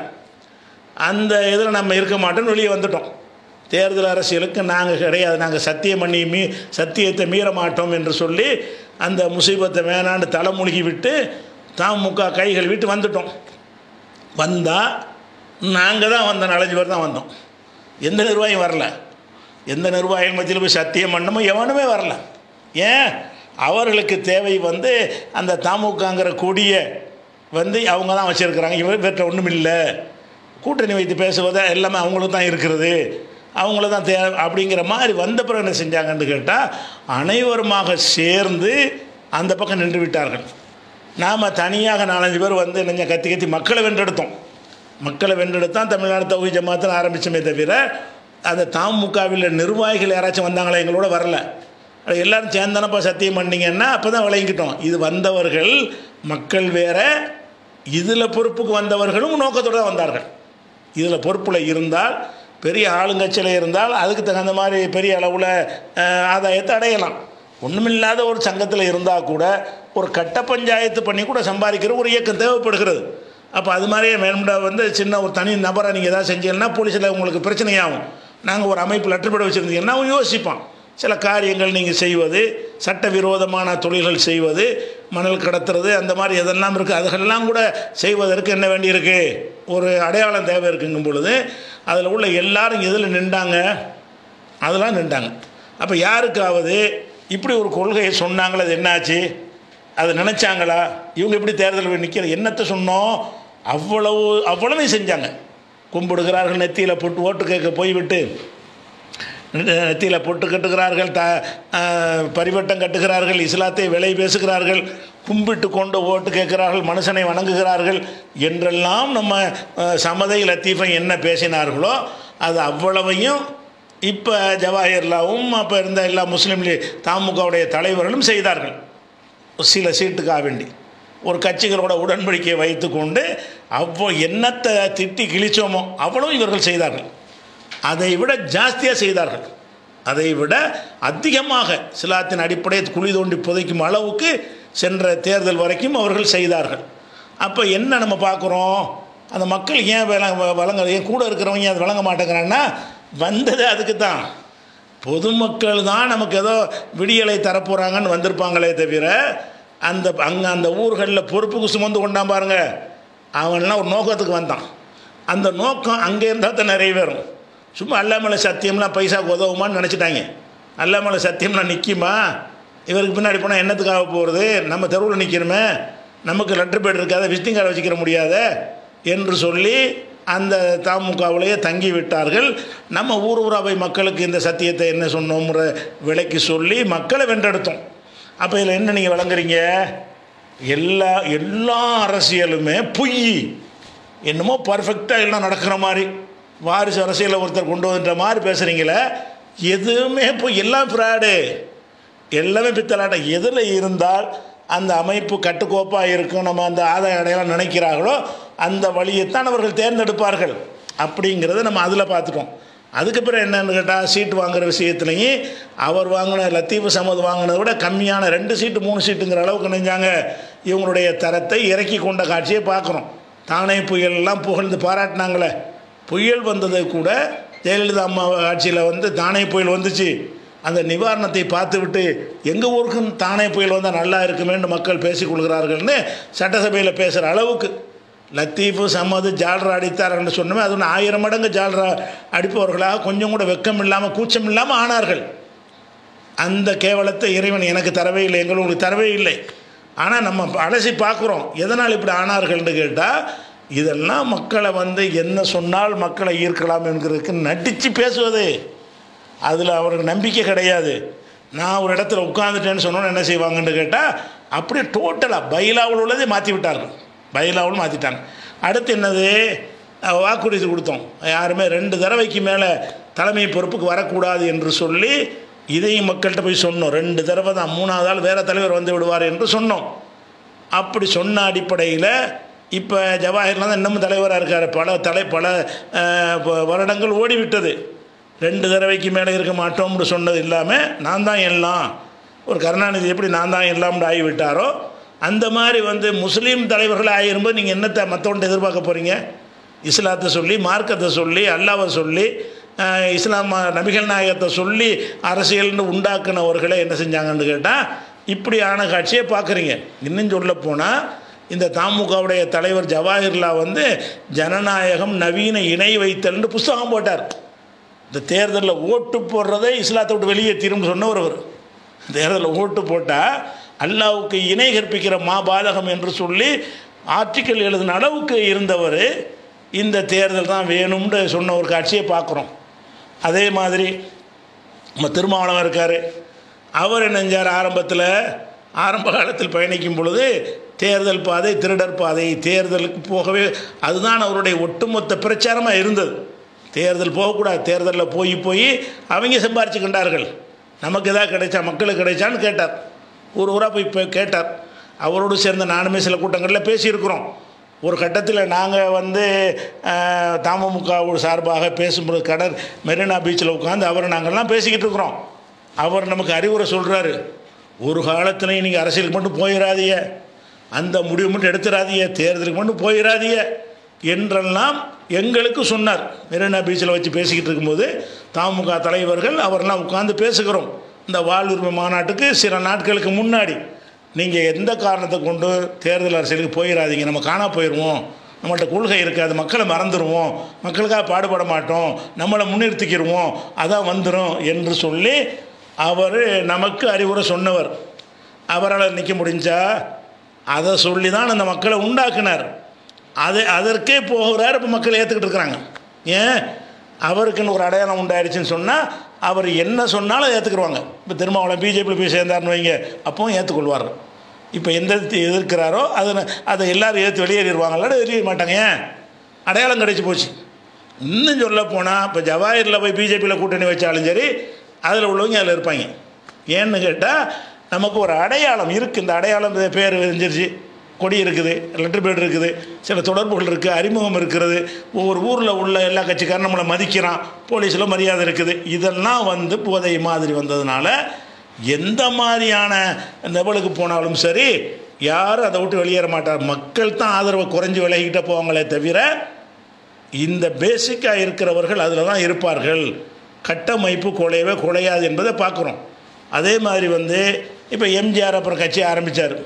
அந்த இதில் நம்ம இருக்க மாட்டோம்னு வெளியே வந்துட்டோம் தேர்தல் அரசியலுக்கு நாங்கள் கிடையாது நாங்கள் சத்தியம் பண்ணி மீ சத்தியத்தை மீற மாட்டோம் என்று சொல்லி அந்த முசீபத்தை வேணான்னு தலைமுழுகி விட்டு தமுக கைகள் விட்டு வந்துட்டோம் வந்தால் நாங்கள் தான் வந்தோம் நாலஞ்சு பேர் தான் வந்தோம் எந்த நிர்வாகியும் வரல எந்த நிர்வாகிகள் மத்தியில் போய் சத்தியம் பண்ணமோ எவனுமே வரல ஏன் அவர்களுக்கு தேவை வந்து அந்த தமுகங்கிற கொடியை வந்து அவங்க தான் வச்சுருக்கிறாங்க இவர் பெற்ற ஒன்றும் இல்லை கூட்டணி வைத்து பேசுவதை எல்லாமே அவங்களுக்கு தான் இருக்கிறது அவங்கள தான் தே அப்படிங்கிற மாதிரி வந்த பிறகு என்ன செஞ்சாங்கன்னு கேட்டால் அனைவருமாக சேர்ந்து அந்த பக்கம் நின்று விட்டார்கள் நாம் தனியாக நாலஞ்சு பேர் வந்து என்ன கத்தி கத்தி மக்களை வென்றெடுத்தோம் மக்களை வென்றெடுத்தான் தமிழ்நாடு தொகுதி ஜமாத்துன்னு ஆரம்பித்தோமே தவிர அந்த தமுகவில் நிர்வாகிகள் யாராச்சும் வந்தாங்களா எங்களோட வரல அது எல்லாரும் சேர்ந்தானப்பா சத்தியம் பண்ணீங்கன்னா அப்போ தான் விளங்கிட்டோம் இது வந்தவர்கள் மக்கள் வேற இதில் பொறுப்புக்கு வந்தவர்களும் நோக்கத்தோடு தான் வந்தார்கள் இதில் பொறுப்பில் இருந்தால் பெரிய ஆளுங்கட்சியில் இருந்தால் அதுக்கு தகுந்த மாதிரி பெரிய அளவில் அஹ், ஆதாயத்தை அடையலாம் ஒன்றுமில்லாத ஒரு சங்கத்தில் இருந்தால் கூட ஒரு கட்ட பஞ்சாயத்து பண்ணி கூட சம்பாதிக்கிற ஒரு இயக்கம் தேவைப்படுகிறது அப்போ அது மாதிரியே மேம்பட வந்து சின்ன ஒரு தனி நபரை நீங்கள் ஏதாவது செஞ்சீங்கன்னா போலீஸில் உங்களுக்கு பிரச்சனையாகும் நாங்கள் ஒரு அமைப்பு லெட்டர் போட வச்சுருந்தீங்கன்னா அவன் யோசிப்பான் சில காரியங்கள் நீங்கள் செய்வது சட்டவிரோதமான தொழில்கள் செய்வது மணல் கடத்துறது அந்த மாதிரி எதெல்லாம் இருக்குது அதுகளெல்லாம் கூட செய்வதற்கு என்ன வேண்டியிருக்கு ஒரு அடையாளம் தேவை இருக்குங்கும் பொழுது அதில் உள்ள எல்லாரும் எதில் நின்றாங்க அதெல்லாம் நின்றாங்க அப்போ யாருக்காவது இப்படி ஒரு கொள்கையை சொன்னாங்களே அது என்னாச்சு அது நினச்சாங்களா இவங்க எப்படி தேர்தல் நிற்கிற என்னத்தை சொன்னோம் அவ்வளவு அவ்வளவையும் செஞ்சாங்க கும்பிடுகிறார்கள் நெத்தியில் போட்டு ஓட்டு கேட்க போய்விட்டு நெத்தியில் பொட்டு கட்டுகிறார்கள் த ஆஹ், பரிவட்டம் கட்டுகிறார்கள் இஸ்லாத்தை விலை பேசுகிறார்கள் கும்பிட்டு கொண்டு ஓட்டு கேட்கிறார்கள் மனுஷனை வணங்குகிறார்கள் என்றெல்லாம் நம்ம ஆஹ், சமதை லத்தீஃபை என்ன பேசினார்களோ அது அவ்வளவையும் இப்போ ஜவாஹர்லாவும் அப்போ இருந்த எல்லா முஸ்லீம் லீ தாமுகவுடைய தலைவர்களும் செய்தார்கள் சில சீட்டுக்காக வேண்டி ஒரு கட்சிகளோட உடன்படிக்கையை வைத்துக்கொண்டு அவ்வளோ என்னத்தை திட்டி கிழிச்சோமோ அவ்வளவு இவர்கள் செய்தார்கள் அதை விட ஜாஸ்தியாக செய்தார்கள் அதை விட அதிகமாக சிலாத்தின் அடிப்படையை குழி தோண்டி புதைக்கும் அளவுக்கு சென்ற தேர்தல் வரைக்கும் அவர்கள் செய்தார்கள் அப்போ என்ன நம்ம பார்க்குறோம் அந்த மக்கள் ஏன் விள வழங்க ஏன் கூட இருக்கிறவங்க அது வழங்க மாட்டேங்கிறாங்கன்னா வந்தது அதுக்கு தான் பொதுமக்கள் தான் நமக்கு ஏதோ விடியலை தரப்போகிறாங்கன்னு வந்திருப்பாங்களே தவிர அந்த அங்கே அந்த ஊர்களில் பொறுப்புக்கு சுமந்து கொண்டான் பாருங்க அவன்லாம் ஒரு நோக்கத்துக்கு வந்தான் அந்த நோக்கம் அங்கே இருந்தால் தான் நிறைவேறும் சும்மா அல்லாமலை சத்தியம்லாம் பைசாவுக்கு உதவுமான்னு நினச்சிட்டாங்க அல்லாமலை சத்தியம்லாம் நிற்குமா இவருக்கு பின்னாடி போனால் என்னத்துக்காக போகிறது நம்ம தெருவில் நிற்கணுமே நமக்கு லெட்டர் பேட் இருக்காத விசிட்டிங் கார்டு வச்சுக்கிற முடியாத என்று சொல்லி அந்த தாமுகவிலேயே தங்கி விட்டார்கள் நம்ம ஊர் ஊரா போய் மக்களுக்கு இந்த சத்தியத்தை என்ன சொன்னோம்ன்ற விலைக்கு சொல்லி மக்களை வென்றெடுத்தோம் அப்போ இதில் என்ன நீங்கள் விளங்குறீங்க எல்லா எல்லா அரசியலுமே பொய் என்னமோ பர்ஃபெக்டாக எல்லாம் நடக்கிற மாதிரி வாரிசு அரசியலை ஒருத்தர் கொண்டு வந்துட்ட மாதிரி பேசுகிறீங்களே எதுவுமே போய் எல்லாம் ஃப்ராடு எல்லாமே பித்தலாட்டம் எதில் இருந்தால் அந்த அமைப்பு கட்டுக்கோப்பாக இருக்கும் நம்ம அந்த ஆதாய அடையாளம் நினைக்கிறார்களோ அந்த வழியைத்தான் அவர்கள் தேர்ந்தெடுப்பார்கள் அப்படிங்கிறத நம்ம அதில் பார்த்துட்டோம் அதுக்கு பிறகு என்னன்னு கேட்டால் சீட்டு வாங்குற விஷயத்துலையும் அவர் வாங்கின லத்தீஃபு சமது வாங்கினதை விட கம்மியான ரெண்டு சீட்டு மூணு சீட்டுங்கிற அளவுக்கு நினைஞ்சாங்க இவங்களுடைய தரத்தை இறக்கி கொண்ட காட்சியை பார்க்குறோம் தானே புயல்லாம் புகழ்ந்து பாராட்டினாங்களே புயல் வந்ததை கூட ஜெயலலிதா அம்மா ஆட்சியில் வந்து தானே புயல் வந்துச்சு அந்த நிவாரணத்தை பார்த்துவிட்டு எங்கள் ஊருக்கும் தானே புயல் வந்தால் நல்லா இருக்குமேன்னு மக்கள் பேசிக்கொள்கிறார்கள்னு சட்டசபையில் பேசுகிற அளவுக்கு லத்தீஃபு சம்மது ஜால்ரா அடித்தார்னு சொன்னோமே அது ஒன்று ஆயிரம் மடங்கு ஜால்ரா அடிப்பவர்களாக கொஞ்சம் கூட வெக்கம் இல்லாமல் கூச்சம் இல்லாமல் ஆனார்கள் அந்த கேவலத்தை இறைவன் எனக்கு தரவே இல்லை எங்களுக்கு தரவே இல்லை ஆனால் நம்ம அலசி பார்க்குறோம் எதனால் இப்படி ஆனார்கள்னு கேட்டால் இதெல்லாம் மக்களை வந்து என்ன சொன்னால் மக்களை ஈர்க்கலாம் என்கிறதுக்கு நடித்து பேசுவது அதில் அவருக்கு நம்பிக்கை கிடையாது நான் ஒரு இடத்துல உட்காந்துட்டேன்னு சொன்னோன்னு என்ன செய்வாங்கன்னு கேட்டால் அப்படியே டோட்டலாக பைலாவில் உள்ளதே மாற்றி விட்டார்கள் பைலாவில் மாற்றிட்டாங்க அடுத்து என்னது அஹ் வாக்குறுதி கொடுத்தோம் யாருமே ரெண்டு தடவைக்கு மேலே தலைமை பொறுப்புக்கு வரக்கூடாது என்று சொல்லி இதையும் மக்கள்கிட்ட போய் சொன்னோம் ரெண்டு தடவை தான் மூணாவது ஆள் வேறு தலைவர் வந்து விடுவார் என்று சொன்னோம் அப்படி சொன்ன அடிப்படையில் இப்போ ஜவாஹர்லாம் தான் இன்னமும் தலைவராக இருக்கார் பல தலை பல அஹ், ப- வருடங்கள் ஓடிவிட்டது ரெண்டு தடவைக்கு மேலே இருக்க மாட்டோம்னு சொன்னது இல்லாமல் நான் தான் எல்லாம் ஒரு கருணாநிதி எப்படி நான் தான் எல்லாம்னு ஆகிவிட்டாரோ அந்த மாதிரி வந்து முஸ்லீம் தலைவர்கள் ஆகிரும்போது நீங்கள் என்னத்தை மற்றவன்ட்டு எதிர்பார்க்க போகிறீங்க இஸ்லாத்தை சொல்லி மார்க்கத்தை சொல்லி அல்லாவை சொல்லி அஹ், இஸ்லாம் நபிகள் நாயகத்தை சொல்லி அரசியல்னு உண்டாக்குனவர்களே என்ன செஞ்சாங்கன்னு கேட்டால் இப்படியான காட்சியை பார்க்குறீங்க இன்னும் சொல்ல போனால் இந்த தாமுகவுடைய தலைவர் ஜவாஹிர்லா வந்து ஜனநாயகம் நவீன இணை வைத்தல்னு புஸ்தகம் போட்டார் இந்த தேர்தலில் ஓட்டு போடுறதை இஸ்லாத்தை விட்டு வெளியே திரும்ப சொன்னவர் அவர் தேர்தலில் ஓட்டு போட்டால் அல்லாவுக்கு இணை கற்பிக்கிற மாபாதகம் என்று சொல்லி ஆர்டிக்கல் எழுதின அளவுக்கு இருந்தவர் இந்த தேர்தல் தான் வேணும்னு சொன்ன ஒரு காட்சியை பார்க்குறோம் அதே மாதிரி நம்ம திருமாவளவன் இருக்கார் அவர் என்ன செஞ்சார் ஆரம்பத்தில் ஆரம்ப காலத்தில் பயணிக்கும் பொழுது தேர்தல் பாதை திருடர் பாதை தேர்தலுக்கு போகவே அதுதான் அவருடைய ஒட்டுமொத்த பிரச்சாரமாக இருந்தது தேர்தல் போகக்கூடாது தேர்தலில் போய் போய் அவங்க சம்பாரிச்சு கொண்டார்கள் நமக்கு எதாவது கிடைச்சா மக்களுக்கு கிடைச்சான்னு கேட்டார் ஊர் ஊராக போய் இப்போ கேட்டார் அவரோடு சேர்ந்த நானுமே சில கூட்டங்களில் பேசியிருக்கிறோம் ஒரு கட்டத்தில் நாங்கள் வந்து அஹ், தமுமுக சார்பாக பேசும்போது கடற் மெரினா பீச்சில் உட்காந்து அவர் நாங்கள்லாம் பேசிக்கிட்டு இருக்கிறோம் அவர் நமக்கு அறிவுரை சொல்கிறாரு ஒரு காலத்துலையும் நீங்கள் அரசியலுக்கு மட்டும் போயிடாதீங்க அந்த முடிவு மட்டும் எடுத்துடாதீங்க தேர்தலுக்கு மட்டும் போயிடாதீங்க என்றெல்லாம் எங்களுக்கு சொன்னார் மெரினா பீச்சில் வச்சு பேசிக்கிட்டு இருக்கும்போது தமுக தலைவர்கள் அவரெல்லாம் உட்கார்ந்து பேசுகிறோம் இந்த வாழ்வுரிமை மாநாட்டுக்கு சில நாட்களுக்கு முன்னாடி நீங்கள் எந்த காரணத்தை கொண்டு தேர்தல் அரசியலுக்கு போயிடாதீங்க நம்ம காணா போயிடுவோம் நம்மள்ட்ட கொள்கை இருக்காது மக்களை மறந்துடுவோம் மக்களுக்காக பாடுபட மாட்டோம் நம்மளை முன்னிறுத்திக்கிடுவோம் அதான் வந்துடும் என்று சொல்லி அவர் நமக்கு அறிவுரை சொன்னவர் அவரால் நிற்க முடிஞ்சா அதை சொல்லி தான் அந்த மக்களை உண்டாக்குனார் அது அதற்கே போகிறார் இப்போ மக்கள் ஏற்றுக்கிட்டு இருக்கிறாங்க ஏன் அவருக்குன்னு ஒரு அடையாளம் உண்டாயிருச்சுன்னு சொன்னால் அவர் என்ன சொன்னாலும் ஏற்றுக்குருவாங்க இப்போ திருமாவளம் பிஜேபியில் போய் சேர்ந்தார்னு வைங்க அப்பவும் ஏற்றுக்கொள்வார் இப்போ எந்த எதிர்த்து எதிர்க்கிறாரோ அதை அதை எல்லாரும் ஏற்று வெளியேறிடுவாங்களா வெளியேற மாட்டாங்க ஏன் அடையாளம் கிடைச்சி போச்சு இன்னும் சொல்ல போனால் இப்போ ஜவாஹரில் போய் பிஜேபியில் கூட்டணி வச்சாலும் சரி அதில் உள்ளவங்க அதில் இருப்பாங்க ஏன்னு கேட்டால் நமக்கு ஒரு அடையாளம் இருக்குது இந்த அடையாளம் பேர் தெரிஞ்சிருச்சு கொடி இருக்குது லெட்டர் பேட் இருக்குது சில தொடர்புகள் இருக்குது அறிமுகம் இருக்கிறது ஒவ்வொரு ஊரில் உள்ள எல்லா கட்சிக்காரன் நம்மளை மதிக்கிறான் போலீஸில் மரியாதை இருக்குது இதெல்லாம் வந்து போதை மாதிரி வந்ததுனால எந்த மாதிரியான லெவலுக்கு போனாலும் சரி யாரும் அதை விட்டு வெளியேற மாட்டார் மக்கள் தான் ஆதரவை குறைஞ்சி விலகிக்கிட்டே போவாங்களே தவிர இந்த பேசிக்காக இருக்கிறவர்கள் அதில் தான் இருப்பார்கள் கட்டமைப்பு குலையவே குலையாது என்பதை பார்க்குறோம் அதே மாதிரி வந்து இப்போ எம்ஜிஆர் அப்புறம் கட்சி ஆரம்பித்தார்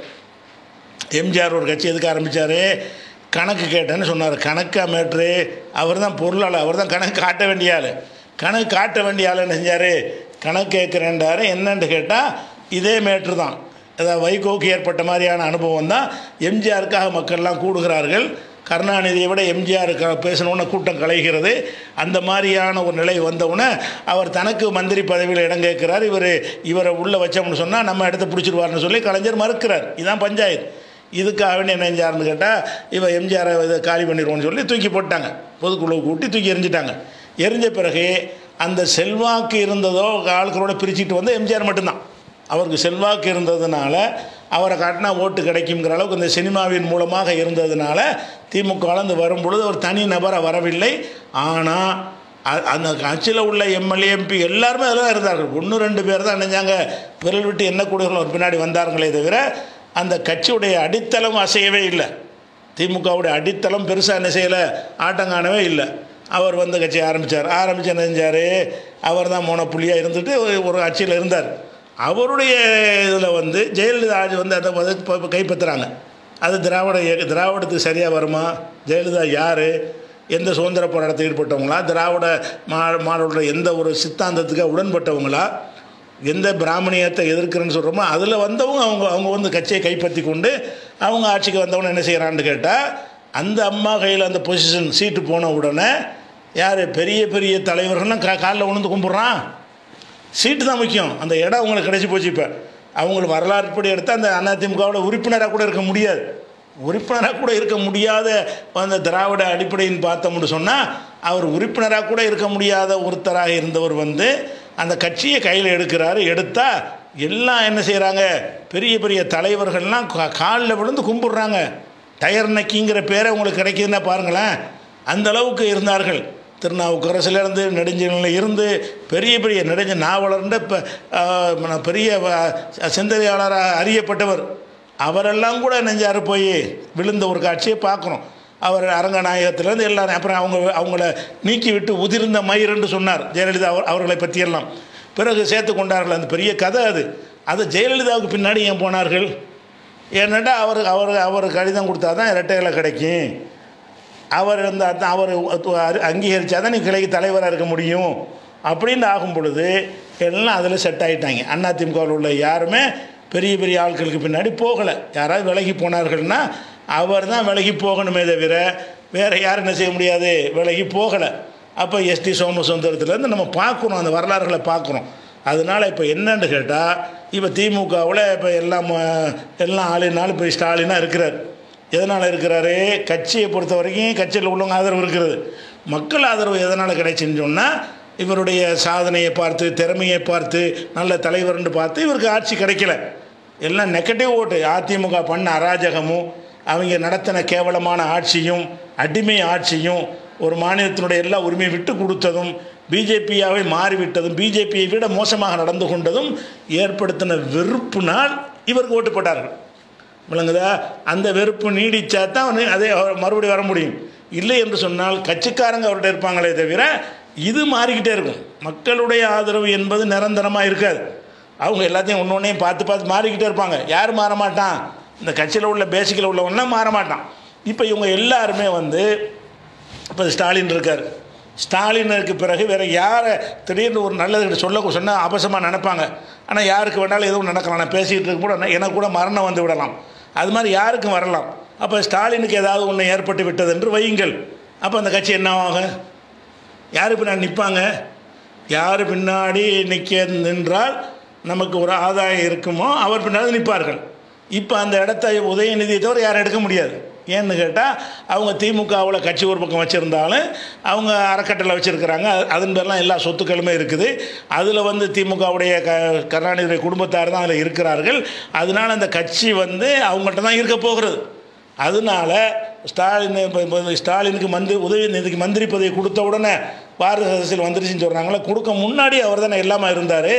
எம்ஜிஆர் ஒரு கட்சி எதுக்கு ஆரம்பித்தார் கணக்கு கேட்டேன்னு சொன்னார் கணக்கா மேட்ரு அவர் தான் பொருளாளர் அவர் தான் கணக்கு காட்ட வேண்டிய ஆள் கணக்கு காட்ட வேண்டிய ஆள் என்ன செஞ்சார் கணக்கு கேட்குறேன்டாரு என்னன்னு கேட்டால் இதே மேட்ரு தான் அதாவது வைகோவுக்கு ஏற்பட்ட மாதிரியான அனுபவம் தான் எம்ஜிஆருக்காக மக்கள்லாம் கூடுகிறார்கள் கருணாநிதியை விட எம்ஜிஆர் க பேசணுன்னு கூட்டம் கலைகிறது அந்த மாதிரியான ஒரு நிலை வந்தவுடனே அவர் தனக்கு மந்திரி பதவியில் இடம் கேட்குறார் இவர் இவரை உள்ளே வச்சோம்னு சொன்னால் நம்ம இடத்த பிடிச்சிருவார்னு சொல்லி கலைஞர் மறுக்கிறார் இதுதான் பஞ்சாயத்து இதுக்காக வேண்டி என்ன செஞ்சாருன்னு கேட்டால் இவன் எம்ஜிஆரை இதை காலி பண்ணிடுவோம்னு சொல்லி தூக்கி போட்டாங்க பொதுக்குழு கூட்டி தூக்கி எரிஞ்சிட்டாங்க எரிஞ்ச பிறகு அந்த செல்வாக்கு இருந்ததோ ஆட்களோட பிரிச்சுட்டு வந்து எம்ஜிஆர் மட்டும்தான் அவருக்கு செல்வாக்கு இருந்ததுனால அவரை காட்டினா ஓட்டு கிடைக்குங்கிற அளவுக்கு இந்த சினிமாவின் மூலமாக இருந்ததுனால திமுக வளர்ந்து வரும் பொழுது ஒரு தனி நபரை வரவில்லை ஆனால் அ- அந்த கட்சியில் உள்ள எம்எல்ஏ எம்பி எல்லாருமே அதில் தான் இருந்தார்கள் ஒன்று ரெண்டு பேர் தான் நினைஞ்சாங்க விரல் விட்டு என்ன கூடுதல் ஒரு பின்னாடி வந்தார்களே தவிர அந்த கட்சியுடைய அடித்தளம் அசையவே இல்லை திமுகவுடைய அடித்தளம் பெருசாக என்ன செய்யலை ஆட்டங்காணவே இல்லை அவர் வந்து கட்சி ஆரம்பித்தார் ஆரம்பித்து என்ன செஞ்சார் அவர் தான் மோனப்புள்ளியாக இருந்துட்டு ஒரு- ஒரு ஆட்சியில் இருந்தார் அவருடைய இதில் வந்து ஜெயலலிதா ஆட்சி வந்து அதை வந்து இப்போ இப்போ கைப்பற்றுறாங்க அது திராவிட இயக்க திராவிடத்துக்கு சரியாக வருமா ஜெயலலிதா யார் எந்த சுதந்திர போராட்டத்தில் ஈடுபட்டவங்களா திராவிட மா மாடோட எந்த ஒரு சித்தாந்தத்துக்கு உடன்பட்டவங்களா எந்த பிராமணியத்தை எதிர்க்கிறேன்னு சொல்கிறோமோ அதில் வந்தவங்க அவங்க அவங்க வந்து கட்சியை கைப்பற்றி கொண்டு அவங்க ஆட்சிக்கு வந்தவங்க என்ன செய்கிறான்னு கேட்டால் அந்த அம்மா கையில் அந்த பொசிஷன் சீட்டு போன உடனே யார் பெரிய பெரிய தலைவர்கள்லாம் கா காலில் விழுந்து கும்பிட்றான் சீட்டு தான் முக்கியம் அந்த இடம் அவங்களுக்கு கிடைச்சி போச்சு இப்போ அவங்களுக்கு வரலாறுப்படி எடுத்தால் அந்த அதிமுகவோட உறுப்பினராக கூட இருக்க முடியாது உறுப்பினராக கூட இருக்க முடியாத அந்த திராவிட அடிப்படைன்னு பார்த்தோம்னு சொன்னால் அவர் உறுப்பினராக கூட இருக்க முடியாத ஒருத்தராக இருந்தவர் வந்து அந்த கட்சியை கையில் எடுக்கிறாரு எடுத்தால் எல்லாம் என்ன செய்கிறாங்க பெரிய பெரிய தலைவர்கள்லாம் கா- காலில் விழுந்து கும்பிடுறாங்க டயர் நக்கிங்கிற பேரை உங்களுக்கு கிடைக்குதுன்னா பாருங்களேன் அந்த அளவுக்கு இருந்தார்கள் திருநாவுக்கரசிலிருந்து நெடுஞ்செழியில் இருந்து பெரிய பெரிய நெடுஞ்ச நாவலர்ன்ற இப்போ பெரிய அஹ், சிந்தனையாளராக அறியப்பட்டவர் அவரெல்லாம் கூட நெஞ்சார் போய் விழுந்த ஒரு காட்சியை பார்க்குறோம் அவர் அரங்கநாயகத்திலேருந்து எல்லாரும் அப்புறம் அவங்க அவங்கள நீக்கி விட்டு உதிர்ந்த மயிர்ன்னு சொன்னார் ஜெயலலிதா அவர் அவர்களை பற்றியெல்லாம் பிறகு சேர்த்து கொண்டார்கள் அந்த பெரிய கதை அது அது ஜெயலலிதாவுக்கு பின்னாடி ஏன் போனார்கள் ஏன்னாட்டா அவர் அவர் அவர் கடிதம் கொடுத்தா தான் இரட்டைகளை கிடைக்கும் அவர் இருந்தால் தான் அவர் அங்கீகரித்தா தான் நீ கிளைக்கு தலைவராக இருக்க முடியும் அப்படின்னு ஆகும் பொழுது எல்லாம் அதில் செட் ஆகிட்டாங்க அதிமுகவில் உள்ள யாருமே பெரிய பெரிய ஆட்களுக்கு பின்னாடி போகலை யாராவது விலகி போனார்கள்னா அவர் தான் விலகி போகணுமே தவிர வேறு யாரும் என்ன செய்ய முடியாது விலகி போகலை அப்போ எஸ்டி சோமசுந்தரத்துலேருந்து நம்ம பார்க்குறோம் அந்த வரலாறுகளை பார்க்குறோம் அதனால் இப்போ என்னன்னு கேட்டால் இப்போ திமுகவில் இப்போ எல்லாம் அஹ், எல்லாம் ஆளினாலும் இப்போ ஸ்டாலினாக இருக்கிறார் எதனால் இருக்கிறாரு கட்சியை பொறுத்த வரைக்கும் கட்சியில் உள்ளவங்க ஆதரவு இருக்கிறது மக்கள் ஆதரவு எதனால் கிடைச்சுன்னு சொன்னால் இவருடைய சாதனையை பார்த்து திறமையை பார்த்து நல்ல தலைவர்னு பார்த்து இவருக்கு ஆட்சி கிடைக்கல எல்லாம் நெகட்டிவ் ஓட்டு அதிமுக பண்ண அராஜகமும் அவங்க நடத்தின கேவலமான ஆட்சியும் அடிமை ஆட்சியும் ஒரு மாநிலத்தினுடைய எல்லா உரிமையை விட்டு கொடுத்ததும் பிஜேபியாவை மாறிவிட்டதும் பிஜேபியை விட மோசமாக நடந்து கொண்டதும் ஏற்படுத்தின வெறுப்பினால் இவருக்கு ஓட்டு போட்டார்கள் விளங்குதா அந்த வெறுப்பு நீடிச்சா தான் அவனு அதே அவர் மறுபடியும் வர முடியும் இல்லை என்று சொன்னால் கட்சிக்காரங்க அவர்கிட்ட இருப்பாங்களே தவிர இது மாறிக்கிட்டே இருக்கும் மக்களுடைய ஆதரவு என்பது நிரந்தரமாக இருக்காது அவங்க எல்லாத்தையும் ஒன்று ஒன்றையும் பார்த்து பார்த்து மாறிக்கிட்டே இருப்பாங்க யார் மாற மாட்டான் இந்த கட்சியில் உள்ள பேசிக்கில் உள்ளவன்லாம் மாற மாட்டான் இப்போ இவங்க எல்லாருமே வந்து இப்போ ஸ்டாலின் இருக்கார் ஸ்டாலினுக்கு பிறகு வேறு யாரை திடீர்னு ஒரு நல்லது சொல்ல சொன்னால் அபசமாக நினைப்பாங்க ஆனால் யாருக்கு வேணாலும் எதுவும் நடக்கலாம் நான் பேசிகிட்டு இருக்க கூட எனக்கு கூட மரணம் வந்து விடலாம் அது மாதிரி யாருக்கும் வரலாம் அப்போ ஸ்டாலினுக்கு ஏதாவது ஒன்று ஏற்பட்டு விட்டது என்று வையுங்கள் அப்போ அந்த கட்சி என்ன ஆகும் யார் பின்னாடி நிற்பாங்க யார் பின்னாடி நிற்க நின்றால் நமக்கு ஒரு ஆதாயம் இருக்குமோ அவர் பின்னாடி நிற்பார்கள் இப்போ அந்த இடத்த உதயநிதியை தவிர யாரும் எடுக்க முடியாது ஏன்னு கேட்டால் அவங்க திமுகவில் கட்சி ஒரு பக்கம் வச்சுருந்தாலும் அவங்க அறக்கட்டளை வச்சுருக்கிறாங்க அதன் பேர்லாம் எல்லா சொத்துக்களுமே இருக்குது அதில் வந்து திமுகவுடைய க கருணாநிதியுடைய குடும்பத்தார் தான் அதில் இருக்கிறார்கள் அதனால் அந்த கட்சி வந்து அவங்கள்ட்ட தான் இருக்க போகிறது அதனால ஸ்டாலின் இப்போ இப்போ ஸ்டாலினுக்கு மந்திரி உதயநிதிக்கு மந்திரி பதவி கொடுத்த உடனே பாரத அரசியல் வந்துருச்சுன்னு சொல்கிறாங்களே கொடுக்க முன்னாடி அவர் தானே எல்லாமே இருந்தார்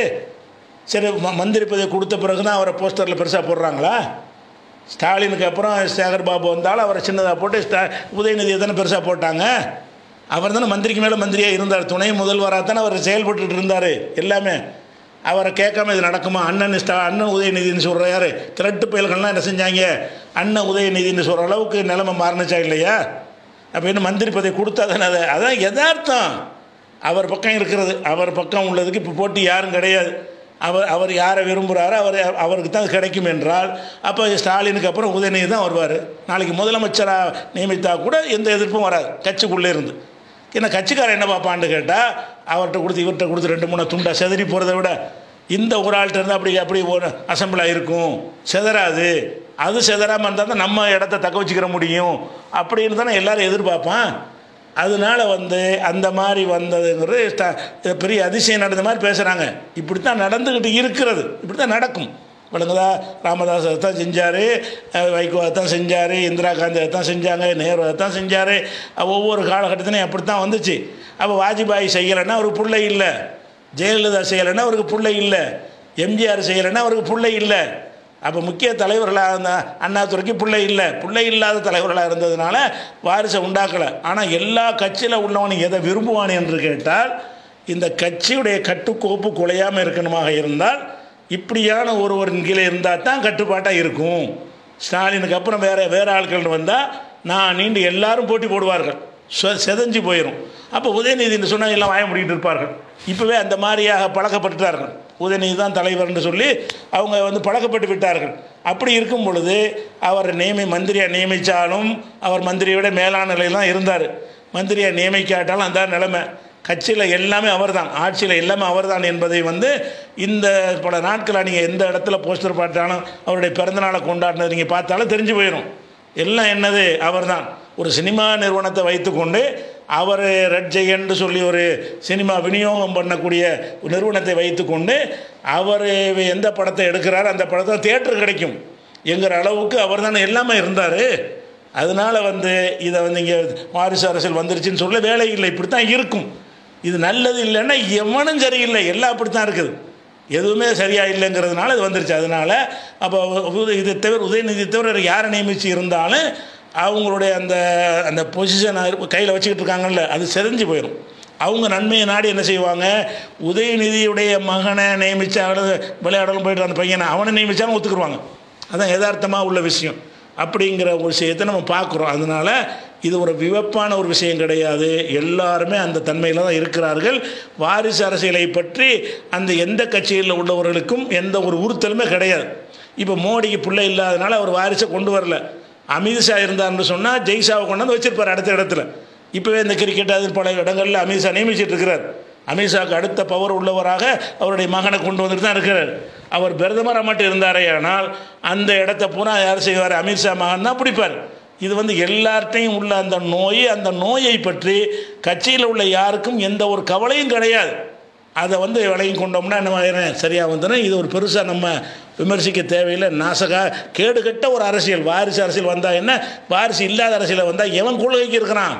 சரி ம- மந்திரி பதவி கொடுத்த பிறகு தான் அவரை போஸ்டரில் பெருசாக போடுறாங்களா ஸ்டாலினுக்கு அப்புறம் சேகர் பாபு வந்தாலும் அவரை சின்னதாக போட்டு ஸ்டா உதயநிதியை தானே பெருசாக போட்டாங்க அவர் தானே மந்திரிக்கு மேலே மந்திரியாக இருந்தார் துணை முதல்வராக தானே அவர் செயல்பட்டுட்டு இருந்தார் எல்லாமே அவரை கேட்காம இது நடக்குமா அண்ணன் ஸ்டா அண்ணன் உதயநிதினு சொல்கிற யார் திரட்டு புயல்கள்லாம் என்ன செஞ்சாங்க அண்ணன் உதயநிதினு சொல்கிற அளவுக்கு நிலைமை மாறினுச்சா இல்லையா அப்போ என்ன மந்திரி பதவி கொடுத்தா தானே அதை அதான் யதார்த்தம் அவர் பக்கம் இருக்கிறது அவர் பக்கம் உள்ளதுக்கு இப்போ போட்டி யாரும் கிடையாது அவர் அவர் யாரை விரும்புகிறாரோ அவர் அவருக்கு தான் அது கிடைக்கும் என்றால் அப்போ ஸ்டாலினுக்கு அப்புறம் உதயநிதி தான் வருவார் நாளைக்கு முதலமைச்சராக நியமித்தா கூட எந்த எதிர்ப்பும் வராது கட்சிக்குள்ளே இருந்து ஏன்னா கட்சிக்காரன் என்ன பார்ப்பான்னு கேட்டால் அவர்கிட்ட கொடுத்து இவர்கிட்ட கொடுத்து ரெண்டு மூணு துண்டா செதறி போகிறத விட இந்த ஒரு ஆள்கிட்ட இருந்தால் அப்படி அப்படி ஒரு அசம்பிளாக இருக்கும் செதறாது அது செதறாமல் இருந்தால் தான் நம்ம இடத்த தக்க வச்சுக்கிற முடியும் அப்படின்னு தானே எல்லாரும் எதிர்பார்ப்பான் அதனால வந்து அந்த மாதிரி வந்ததுங்கிறது ஸ்ட- இது பெரிய அதிசயம் நடந்த மாதிரி பேசுகிறாங்க இப்படி தான் நடந்துக்கிட்டு இருக்கிறது இப்படி தான் நடக்கும் விளங்குதா ராமதாஸ் தான் செஞ்சார் வைகோ தான் செஞ்சார் இந்திரா காந்தி தான் செஞ்சாங்க நேரு தான் செஞ்சார் ஒவ்வொரு காலகட்டத்திலையும் அப்படி தான் வந்துச்சு அப்போ வாஜ்பாய் செய்யலைன்னா அவருக்கு பிள்ளை இல்லை ஜெயலலிதா செய்யலைன்னா அவருக்கு பிள்ளை இல்லை எம்ஜிஆர் செய்யலைன்னா அவருக்கு பிள்ளை இல்லை அப்போ முக்கிய தலைவர்களாக இருந்த அண்ணாதுரைக்கு பிள்ளை இல்லை பிள்ளை இல்லாத தலைவர்களாக இருந்ததுனால வாரிசை உண்டாக்கலை ஆனால் எல்லா கட்சியில் உள்ளவனும் எதை விரும்புவான் என்று கேட்டால் இந்த கட்சியுடைய கட்டுக்கோப்பு குலையாமல் இருக்கணுமாக இருந்தால் இப்படியான ஒருவரின் கீழே இருந்தால் தான் கட்டுப்பாட்டாக இருக்கும் ஸ்டாலினுக்கு அப்புறம் வேறு வேறு ஆட்கள் வந்தால் நான் நீண்டு எல்லாரும் போட்டி போடுவார்கள் செ- செதஞ்சு போயிடும் அப்போ உதயநிதினு சொன்னால் எல்லாம் வாய முடிக்கிட்டு இருப்பார்கள் இப்போவே அந்த மாதிரியாக பழக்கப்பட்டுட்டார்கள் உதயநிதி தான் தலைவர்னு சொல்லி அவங்க வந்து பழக்கப்பட்டு விட்டார்கள் அப்படி இருக்கும் பொழுது அவர் நியமி மந்திரியாக நியமித்தாலும் அவர் மந்திரியை விட மேலான நிலையில் தான் இருந்தார் மந்திரியை நியமிக்காட்டாலும் அந்த நிலைமை கட்சியில் எல்லாமே அவர்தான் ஆட்சியில் எல்லாமே அவர்தான் என்பதை வந்து இந்த பல நாட்களாக நீங்கள் எந்த இடத்துல போஸ்டர் பார்த்தாலும் அவருடைய பிறந்தநாளை கொண்டாடினது நீங்கள் பார்த்தாலும் தெரிஞ்சு போயிடும் எல்லாம் என்னது அவர்தான் ஒரு சினிமா நிறுவனத்தை வைத்துக்கொண்டு அவர் ரெட் ஜெயன்னு சொல்லி ஒரு சினிமா விநியோகம் பண்ணக்கூடிய ஒரு நிறுவனத்தை வைத்துக்கொண்டு அவர் எந்த படத்தை எடுக்கிறாரோ அந்த படத்தை தியேட்டர் கிடைக்கும் என்கிற அளவுக்கு அவர் தானே எல்லாமே இருந்தார் அதனால் வந்து இதை வந்து இங்கே வாரிசு அரசியல் வந்துருச்சுன்னு சொல்ல வேலை இல்லை இப்படி தான் இருக்கும் இது நல்லது இல்லைன்னா எவனும் சரியில்லை எல்லாம் அப்படி தான் இருக்குது எதுவுமே சரியா இல்லைங்கிறதுனால இது வந்துருச்சு அதனால் அப்போ உத- இதை தவிர உதயநிதி தவிர வேறு யாரை நியமித்து இருந்தாலும் அவங்களுடைய அந்த அந்த பொசிஷனை கையில் வச்சுக்கிட்டு இருக்காங்கல்ல அது செதஞ்சு போயிடும் அவங்க நன்மையை நாடி என்ன செய்வாங்க உதயநிதியுடைய மகனை நியமிச்சாலும் விளையாடலும் போயிட்டு அந்த பையனை அவனை நியமிச்சாலும் ஒத்துக்குருவாங்க அதான் யதார்த்தமாக உள்ள விஷயம் அப்படிங்கிற ஒரு விஷயத்தை நம்ம பார்க்குறோம் அதனால் இது ஒரு விவப்பான ஒரு விஷயம் கிடையாது எல்லாருமே அந்த தன்மையில் தான் இருக்கிறார்கள் வாரிசு அரசியலை பற்றி அந்த எந்த கட்சியில் உள்ளவர்களுக்கும் எந்த ஒரு உறுத்தலுமே கிடையாது இப்போ மோடிக்கு பிள்ளை இல்லாதனால அவர் வாரிசை கொண்டு வரல அமித்ஷா இருந்தார்னு சொன்னால் ஜெய்ஷாவை கொண்டு வந்து வச்சிருப்பார் அடுத்த இடத்துல இப்போவே இந்த கிரிக்கெட் அது பல இடங்களில் அமித்ஷா நியமிச்சிட்டு இருக்கிறார் அமித்ஷாவுக்கு அடுத்த பவர் உள்ளவராக அவருடைய மகனை கொண்டு வந்துட்டு தான் இருக்கிறார் அவர் பிரதமராக மட்டும் இருந்தாரே ஆனால் அந்த இடத்த பூரா யார் செய்வார் அமித்ஷா மகன் தான் பிடிப்பார் இது வந்து எல்லார்ட்டையும் உள்ள அந்த நோய் அந்த நோயை பற்றி கட்சியில் உள்ள யாருக்கும் எந்த ஒரு கவலையும் கிடையாது அதை வந்து விலையும் கொண்டோம்னா என்ன ஆயிரும் சரியாக வந்துடும் இது ஒரு பெருசாக நம்ம விமர்சிக்க தேவையில்லை நாசகா கேடுகட்ட ஒரு அரசியல் வாரிசு அரசியல் வந்தால் என்ன வாரிசு இல்லாத அரசியலை வந்தால் எவன் கொள்கைக்கு இருக்கிறான்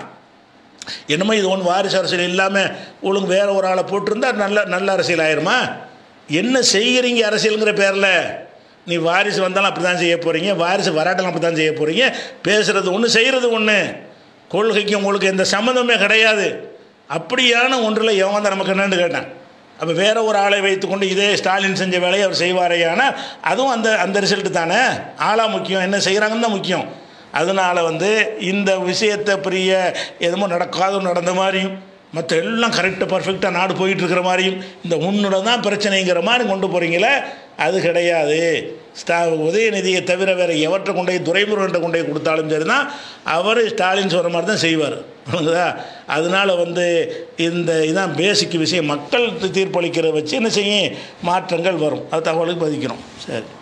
என்னமோ இது ஒன்று வாரிசு அரசியல் இல்லாமல் ஒழுங்கு வேற ஒரு ஆளை போட்டிருந்தா நல்ல நல்ல அரசியல் ஆயிருமா என்ன செய்கிறீங்க அரசியலுங்கிற பேரில் நீ வாரிசு வந்தாலும் அப்படி தான் செய்ய போகிறீங்க வாரிசு வராட்டாலும் அப்படி தான் செய்ய போகிறீங்க பேசுகிறது ஒன்று செய்கிறது ஒன்று கொள்கைக்கு உங்களுக்கு எந்த சம்மந்தமே கிடையாது அப்படியான ஒன்றில் எவன் வந்து நமக்கு என்னன்னு கேட்டான் அப்போ வேற ஒரு ஆளை வைத்துக்கொண்டு இதே ஸ்டாலின் செஞ்ச வேலையை அவர் செய்வாரேயானா அதுவும் அந்த அந்த ரிசல்ட்டு தானே ஆளாக முக்கியம் என்ன செய்கிறாங்கன்னு தான் முக்கியம் அதனால் வந்து இந்த விஷயத்தை பெரிய எதுமோ நடக்காத நடந்த மாதிரியும் மற்ற எல்லாம் கரெக்டாக பர்ஃபெக்டாக நாடு போயிட்டு இருக்கிற மாதிரியும் இந்த உன்னோட தான் பிரச்சனைங்கிற மாதிரி கொண்டு போகிறீங்களே அது கிடையாது ஸ்டா உதயநிதியை தவிர வேறு எவற்றை கொண்டு போய் துரைமுருகன்ட்ட கொண்டு போய் கொடுத்தாலும் சரி தான் அவர் ஸ்டாலின் சொல்கிற மாதிரி தான் செய்வார் புரியுதா அதனால் வந்து இந்த இதான் பேசிக் விஷயம் மக்கள் தீர்ப்பளிக்கிறத வச்சு என்ன செய்யும் மாற்றங்கள் வரும் அது தகவலுக்கு பதிக்கிறோம் சரி